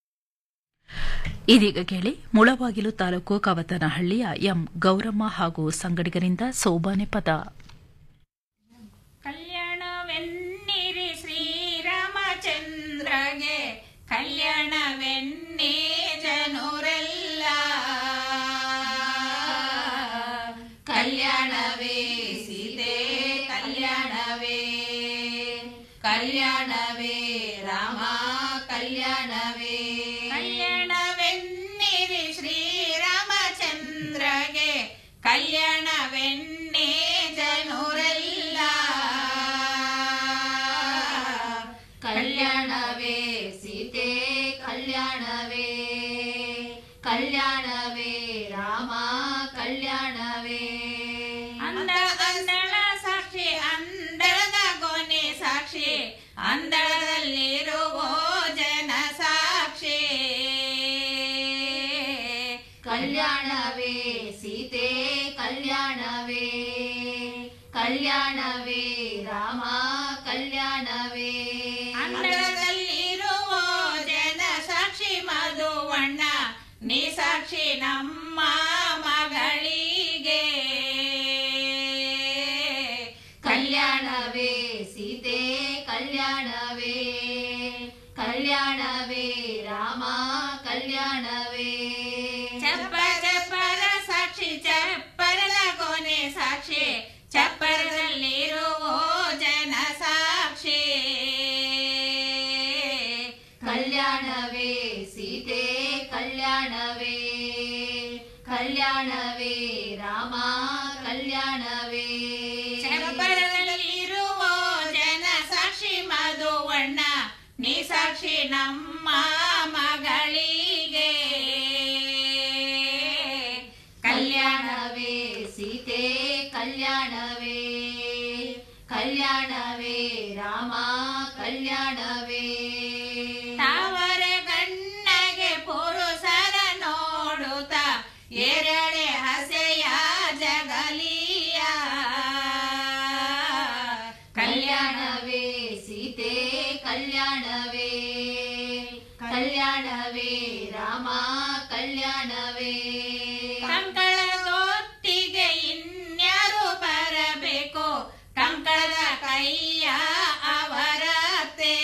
ಇದೀಗ ಕೇಳಿ ಮುಳಬಾಗಿಲು ತಾಲೂಕು ಕವತನಹಳ್ಳಿಯ ಎಂ ಗೌರಮ್ಮ ಹಾಗೂ ಸಂಗಡಿಗರಿಂದ ಸೋಬಾನೆ ಪದ
ಕಲ್ಯಾಣವೆನ್ನಿರಿ ಶ್ರೀರಾಮಚಂದ್ರಗೆ ಕಲ್ಯಾಣವೆನ್ನಿ ಜನರೆಲ್ಲ ಕಲ್ಯಾಣವೇ ಸೀತೆ ಕಲ್ಯಾಣವೇ ಕಲ್ಯಾಣವೇ ರಾಮ ಕಲ್ಯಾಣವೇ ಕಲ್ಯಾಣವೆನ್ನಿರಿ ಶ್ರೀರಾಮಚಂದ್ರ ಕಲ್ಯಾಣವೇ ಕಲ್ಯಾಣವೇ ರಾಮ ಕಲ್ಯಾಣವೇ ಅಂದ ಅಂದಳ ಸಾಕ್ಷಿ ಅಂದಳದ ಗೊನೆ ಸಾಕ್ಷಿ ಅಂದಳದಲ್ಲಿರುವ ಜನ ಸಾಕ್ಷಿ ಕಲ್ಯಾಣವೇ ಸೀತೆ ಕಲ್ಯಾಣವೇ ಕಲ್ಯಾಣವೇ ರಾಮ ಕಲ್ಯಾಣವೇ ಅಂಗಳದಲ್ಲಿರುವ ಜನ ಸಾಕ್ಷಿ ಮಧುವಣ್ಣ ನೀ ಸಾಕ್ಷಿ ನಮ್ಮ ಮಗಳಿಗೆ ಕಲ್ಯಾಣವೇ ಸೀತೆ ಕಲ್ಯಾಣವೇ ಕಲ್ಯಾಣವೇ ರಾಮ ಕಲ್ಯಾಣವೇ ಚಪ್ಪ ಚಪ್ಪರ ಸಾಕ್ಷಿ ಚಪ್ಪರದ ಕೊನೆ ಸಾಕ್ಷಿ ಚಪ್ಪರದಲ್ಲಿರುವ ಜನ ಸಾಕ್ಷಿ ಕಲ್ಯಾಣವೇ ಸೀತೆ ಕಲ್ಯಾಣವೇ ಕಲ್ಯಾಣವೇ ರಾಮ ಕಲ್ಯಾಣವೇ ಚಪ್ಪರದಲ್ಲಿರುವ ಜನ ಸಾಕ್ಷಿ ಮಧುವಣ್ಣ ನೀ ಸಾಕ್ಷಿ ನಮ್ಮ ಮಗಳಿಗೆ ಕಲ್ಯಾಣವೇ ಸೀತೆ ಕಲ್ಯಾಣವೇ ಕಲ್ಯಾಣವೇ ರಾಮ ಕಲ್ಯಾಣವೇ ತಾವರೆ ಗಣ್ಣಗೆ ಪುರುಷರ ನೋಡುತ್ತ ಎರಡೆ ಹಸೆಯ ಜಗಲಿಯ ಕಲ್ಯಾಣವೇ ಸೀತೆ ಕಲ್ಯಾಣವೇ ಕಲ್ಯಾಣವೇ ರಾಮ ಕಲ್ಯಾಣವೇ ಕಂಕಳದೊತ್ತಿಗೆ ಇನ್ಯಾರು ಬರಬೇಕು ಕಂಕಳದ ಕೈಯ ಅವರತೆ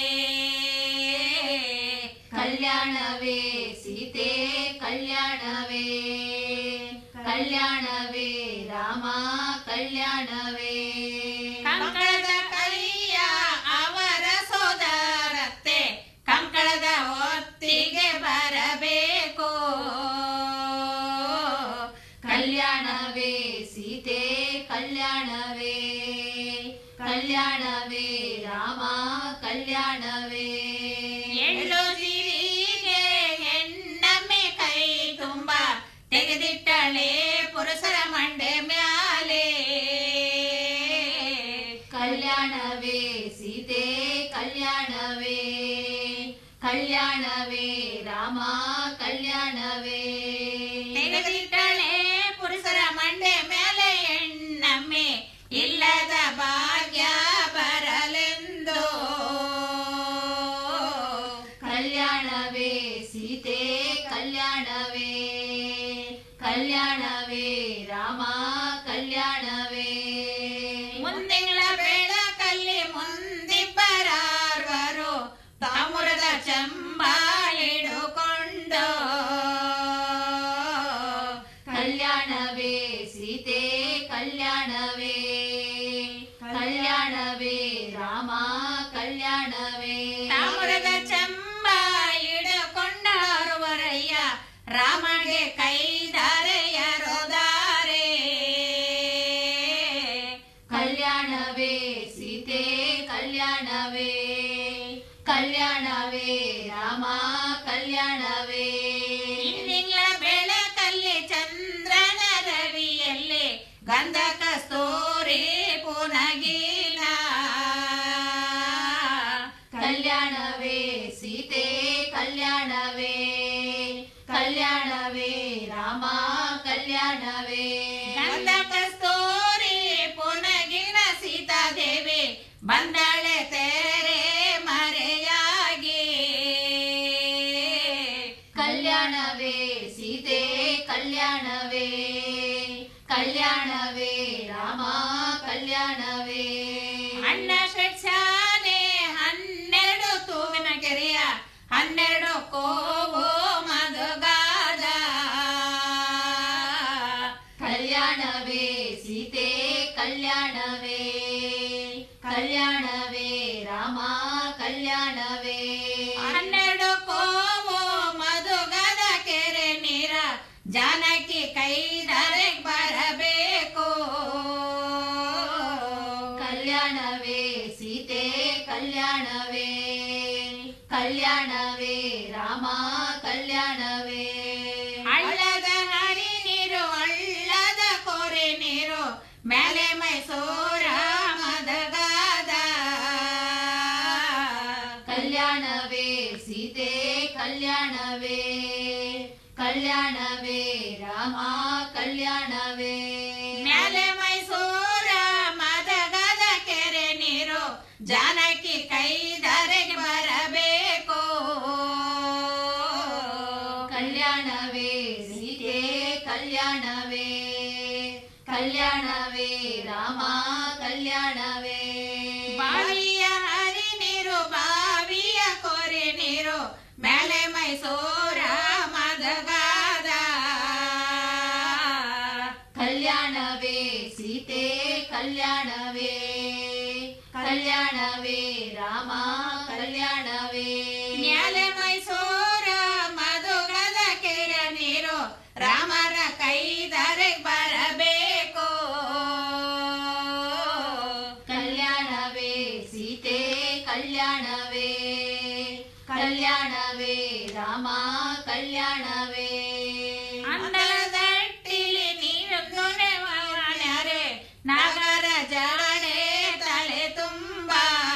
ಕಲ್ಯಾಣವೇ ಸೀತೆ ಕಲ್ಯಾಣವೇ ಕಲ್ಯಾಣವೇ ರಾಮ ಕಲ್ಯಾಣವೇ ಕಂಕಳದ ಕೈಯ ಅವರ ಸೋದರತ್ತೆ ಕಂಕಳದ ಹೊತ್ತಿಗೆ ಬರಬೇಕು ಕಲ್ಯಾಣವೇ ಸೀತೆ ಕಲ್ಯಾಣವೇ ಕಲ್ಯಾಣವೇ ರಾಮ ಕಲ್ಯಾಣವೇ ಎಳ್ಳು ಸಿರಿಗೆ ಹೆಣ್ಣಮ್ಮೆ ಕೈ ತುಂಬ ತೆಗೆದಿಟ್ಟಳೆ ಪುರುಷರ ಮಂಡೆ ಮ್ಯಾಲೆ ಕಲ್ಯಾಣವೇ ಸೀತೆ ಕಲ್ಯಾಣವೇ ಕಲ್ಯಾಣವೇ ರಾಮ ಕಲ್ಯಾಣವೇ ತೆಗೆದಿಟ್ಟಳೆ ಪುರುಷರ ಮಂಡೆ ಮೇಲೆ ಹೆಣ್ಣಮ್ಮೆ ಇಲ್ಲದ ಭಾಗ್ಯ ಬರಲೆಂದು ಕಲ್ಯಾಣವೇ ಸೀತೆ ಕಲ್ಯಾಣವೇ ಕಲ್ಯಾಣವೇ ರಾಮ ಕಲ್ಯಾಣವೇ ಮುಂದಿನ ಬೆಳಕಲ್ಲಿ ಮುಂದಿಬ್ಬರಾರ್ವರು ತಾಮ್ರದ ಚಂಬ ಹಿಡುಕೊಂಡು ಕಲ್ಯಾಣವೇ ಸೀತೆ ಕಲ್ಯಾಣವೇ ಕಲ್ಯಾಣವೇ ರಾಮ ಕಲ್ಯಾಣವೇ ತಾಮ್ರದ ಚಂಬ ಹಿಡುಕೊಂಡವರಯ್ಯ ರಾಮಗೆ ಕೈದಾರೆಯರೋದಾರೆ ಕಲ್ಯಾಣವೇ ಸೀತೆ ಕಲ್ಯಾಣವೇ ಕಲ್ಯಾಣವೇ ರಾಮ ಕಲ್ಯಾಣವೇ ಇಂದಿನ ಬೆಳಕಲ್ಲಿ ಚಂದ್ರನ ರವಿಯಲ್ಲಿ ಗಂಧ ಕಸ್ತೂರಿ ಪುನಗಿಲ ಕಲ್ಯಾಣವೇ ಸೀತೆ ಕಲ್ಯಾಣವೇ ಕಲ್ಯಾಣವೇ ರಾಮ ಕಲ್ಯಾಣವೇ ಗಂಧ ಕಸ್ತೂರಿ ಪುನಗಿನ ಸೀತಾದೇವಿ ಬಂದಳೆ ತೆರೆ ಮರೆಯಾಗಿ ಕಲ್ಯಾಣವೇ ಸೀತೆ ಕಲ್ಯಾಣವೇ ಕಲ್ಯಾಣವೇ ರಾಮ ಕಲ್ಯಾಣವೇ ಅಣ್ಣ ಷಟ್ಸಾನೆ ಹನ್ನೆರಡು ತೂವಿನ ಕೆರೆಯ ಹನ್ನೆರಡು ಕೋವು ಮಧುಗಾದ ಕಲ್ಯಾಣವೇ ಸೀತೆ ಕಲ್ಯಾಣವೇ ಕಲ್ಯಾಣವೇ ರಾಮ ಕಲ್ಯಾಣವೇ ಹನ್ನೆರಡು ಕೋವು ಮಧುಗದ ಕೆರೆ ನೀರ ಜಾನಕಿ ಕೈದರೆ ಬರಬೇಕು ಕಲ್ಯಾಣವೇ ರಾಮ ಕಲ್ಯಾಣವೇ
ಹಳ್ಳದ ಹರಿ ನೀರು ಹಳ್ಳದ ಕೋರೆ ನೀರು ಮೇಲೆ ಮೈಸೂರ ಮದಗಾದ
ಕಲ್ಯಾಣವೇ ಸೀತೆ ಕಲ್ಯಾಣವೇ ಕಲ್ಯಾಣವೇ ರಾಮ ಕಲ್ಯಾಣವೇ
ಮೇಲೆ ಮೈಸೂರ ಮದಗದ ಕೆರೆ ನೀರು ಜಾನಕಿ ಕೈದರೆಗೆ ಬರಬೇಕು
ಕಲ್ಯಾಣವೇ ಸೀತೆ ಕಲ್ಯಾಣವೇ ಕಲ್ಯಾಣವೇ ರಾಮ ಕಲ್ಯಾಣವೇ
ಬಾವಿಯ ಹರಿ ನೀರು ಬಾವಿಯ ಕೊರೆ ನೀರು ಮೇಲೆ ಮೈಸೂರ ಮದಗಾದ
ಕಲ್ಯಾಣವೇ ಸೀತೆ ಕಲ್ಯಾಣವೇ ಕಲ್ಯಾಣವೇ ರಾಮ ಕಲ್ಯಾಣವೇ
ನ್ಯಾಲೆ ಮೈಸೂರ ಮಧುಗದ ಕೆರೆ ನೀರು ರಾಮರ ಕೈದರೆ ಬರಬೇಕು
ಕಲ್ಯಾಣವೇ ಸೀತೆ ಕಲ್ಯಾಣವೇ ಕಲ್ಯಾಣವೇ ರಾಮ ಕಲ್ಯಾಣವೇ
ಅನ್ನದಟ್ಟಿಲಿ ನೀರು ದೊರೆವಣರೆ ನಗರ ಜಾಡೆ ತಲೆ ತುಂಬ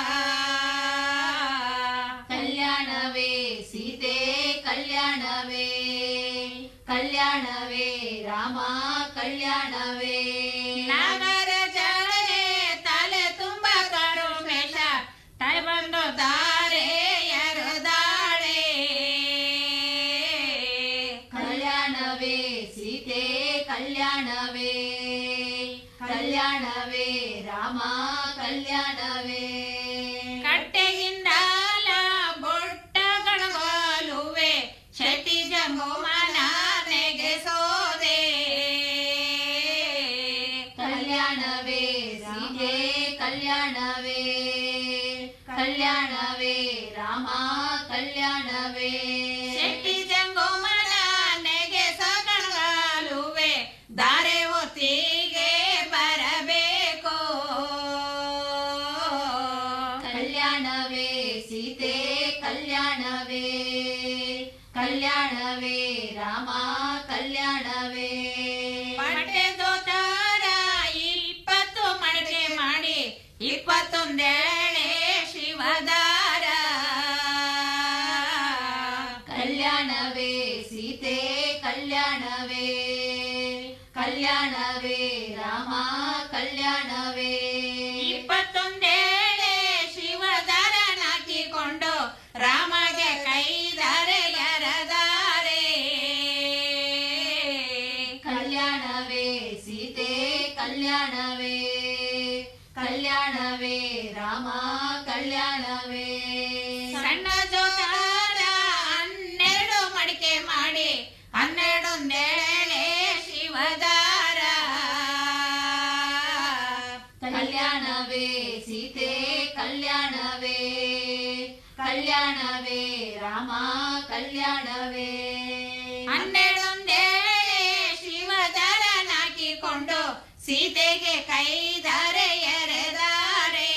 ಕಲ್ಯಾಣವೇ ಸೀತೆ ಕಲ್ಯಾಣವೇ ಕಲ್ಯಾಣವೇ ರಾಮ ಕಲ್ಯಾಣವೇ
ನಗರ ಜಾಡೆ ತಲೆ ತುಂಬ ಕರುಮೇಶ ತಲೆ ಬಂದು ದಾರೆ ಎರದಾಳೆ
ಕಲ್ಯಾಣವೇ ಸೀತೆ ಕಲ್ಯಾಣವೇ ಕಲ್ಯಾಣವೇ ರಾಮ ಕಲ್ಯಾಣವೇ
ಕಟ್ಟೆಗಿಂದಾಲ ಬೊಟ್ಟಗಳಗಾಲುವೆ ಶೆಟ್ಟಿ ಜಂಗುಮನ ನೆಗೆಸೋದೆ
ಕಲ್ಯಾಣವೇ ಸೀತೆ ಕಲ್ಯಾಣವೇ ಕಲ್ಯಾಣವೇ ರಾಮ ಕಲ್ಯಾಣವೇ
ಶೆಟ್ಟಿ ಜಂಗುಮನ ನೆಗೆಸಗಳಗಾಲುವೆ ದಾರೆ ಒತ್ತಿಗೆ ಬರಬೇಕು
ಕಲ್ಯಾಣವೇ ಸೀತೆ ಕಲ್ಯಾಣವೇ ಕಲ್ಯಾಣವೇ ರಾಮ ಕಲ್ಯಾಣವೇ
ಪಟ್ಟೆದೋತಾರ ಇಪ್ಪತ್ತು ಮಡಿಕೆ ಮಾಡಿ ಇಪ್ಪತ್ತೊಂದೇಳೆ ಶಿವದಾರ
ಕಲ್ಯಾಣವೇ ಸೀತೆ ಕಲ್ಯಾಣವೇ ಕಲ್ಯಾಣವೇ ರಾಮ ಕಲ್ಯಾಣವೇ
ಇಪ್ಪತ್ತೊಂದೇಳೆ ಶಿವದಾರನಾಕಿಕೊಂಡು ರಾಮಗೆ ಕೈದರೆ ಎರದಾರೆ
ಕಲ್ಯಾಣವೇ ಸೀತೆ ಕಲ್ಯಾಣವೇ ಕಲ್ಯಾಣವೇ ರಾಮ ಕಲ್ಯಾಣವೇ
ಸಣ್ಣ ಜೋತಾರ ಹನ್ನೆರಡು ಮಡಿಕೆ ಮಾಡಿ ಹನ್ನೆರಡೊಂದೇಳೆ ಶಿವದಾರ
ಕಲ್ಯಾಣವೇ ಸೀತೆ ಕಲ್ಯಾಣವೇ ಕಲ್ಯಾಣವೇ ರಾಮ ಕಲ್ಯಾಣವೇ
ಹನ್ನೆರಡೊಂದೇಳೆ ಶಿವದಾರನಾಕಿಕೊಂಡು ಸೀತೆಗೆ ಕೈದರೆ ಎರೆದಾರೆ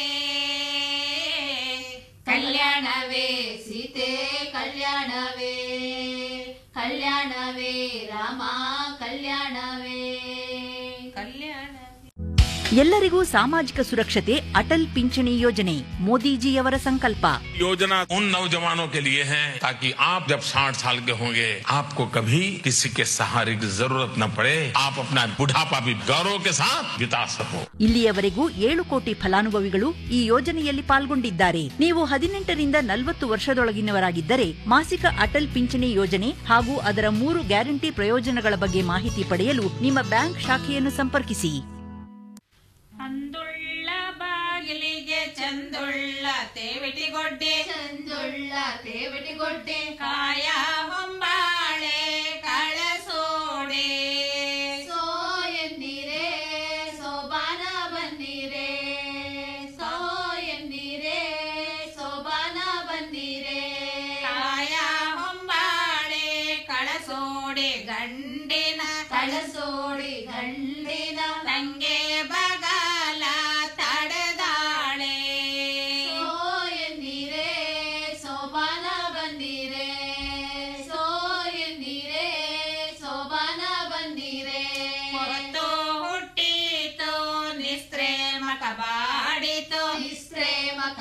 ಕಲ್ಯಾಣವೇ ಸೀತೆ ಕಲ್ಯಾಣವೇ ಕಲ್ಯಾಣವೇ ರಾಮ ಕಲ್ಯಾಣವೇ
ಕಲ್ಯಾಣ
ಎಲ್ಲರಿಗೂ ಸಾಮಾಜಿಕ ಸುರಕ್ಷತೆ ಅಟಲ್ ಪಿಂಚಣಿ ಯೋಜನೆ ಮೋದಿಜಿಯವರ ಸಂಕಲ್ಪ
योजना उन नौजवानों के लिए है ताकि आप जब 60 साल के होंगे आपको कभी किसी के सहारे की जरूरत न पड़े आप अपना बुढ़ापा भी गौरव के साथ बिता सको
ಇಲ್ಲಿಯವರೆಗೂ ಏಳು ಕೋಟಿ ಫಲಾನುಭವಿಗಳು ಈ ಯೋಜನೆಯಲ್ಲಿ ಪಾಲ್ಗೊಂಡಿದ್ದಾರೆ ನೀವು ಹದಿನೆಂಟರಿಂದ ನಲವತ್ತು ವರ್ಷದೊಳಗಿನವರಾಗಿದ್ದರೆ ಮಾಸಿಕ ಅಟಲ್ ಪಿಂಚಣಿ ಯೋಜನೆ ಹಾಗೂ ಅದರ ಮೂರು ಗ್ಯಾರಂಟಿ ಪ್ರಯೋಜನಗಳ ಬಗ್ಗೆ ಮಾಹಿತಿ ಪಡೆಯಲು ನಿಮ್ಮ ಬ್ಯಾಂಕ್ ಶಾಖೆಯನ್ನು ಸಂಪರ್ಕಿಸಿ
ಅಂದುಳ್ಳ ಬಾಗಿಲಿಗೆ ಚಂದುಳ್ಳ ತೇವಿಟಿಗೊಡ್ಡೆ
ಚಂದುಳ್ಳ ತೇವಿಟಿಗೊಡ್ಡೆ
ಕಾಯ ಹೊಂಬಾಳೆ ಕಳಸೋಡೆ
ಸೋ ಎನ್ನೀರೇ ಸೋಬಾನ ಬನ್ನೀರೇ ಸೋ ಎನ್ನೀರೇ ಸೋಬಾನ ಬನ್ನೀರೇ
ಕಾಯ ಹೊಂಬಾಳೆ ಕಳಸೋಡೆ ಗಂಡಿನ
ಕಳಸೋಡಿ ಗಂಡಿನ
ತಂಗೆ ಬಗಲ ತಡೆದಾಳೆ
ಸೋ ಎನ್ನೀರೇ ಸೋಬಾನ ಬನ್ನೀರೇ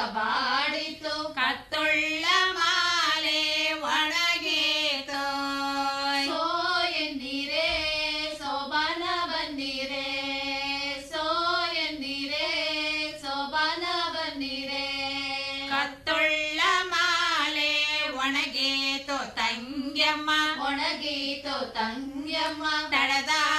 ಬಾಡಿತು
ಕತ್ತುಳ್ಳ ಮಾಲೆ ಒಣಗೀತು
ಸೋ ಎನ್ನೀರೇ ಸೋಬಾನ ಬನ್ನೀರೇ ಸೋ ಎನ್ನೀರೇ ಸೋಬಾನ ಬನ್ನೀರೇ
ಕತ್ತುಳ್ಳ ಮಾಲೆ ಒಣಗೀತು ತಂಗ್ಯಮ್ಮ
ಒಣಗೀತು ತಂಗ್ಯಮ್ಮ
ತಡದ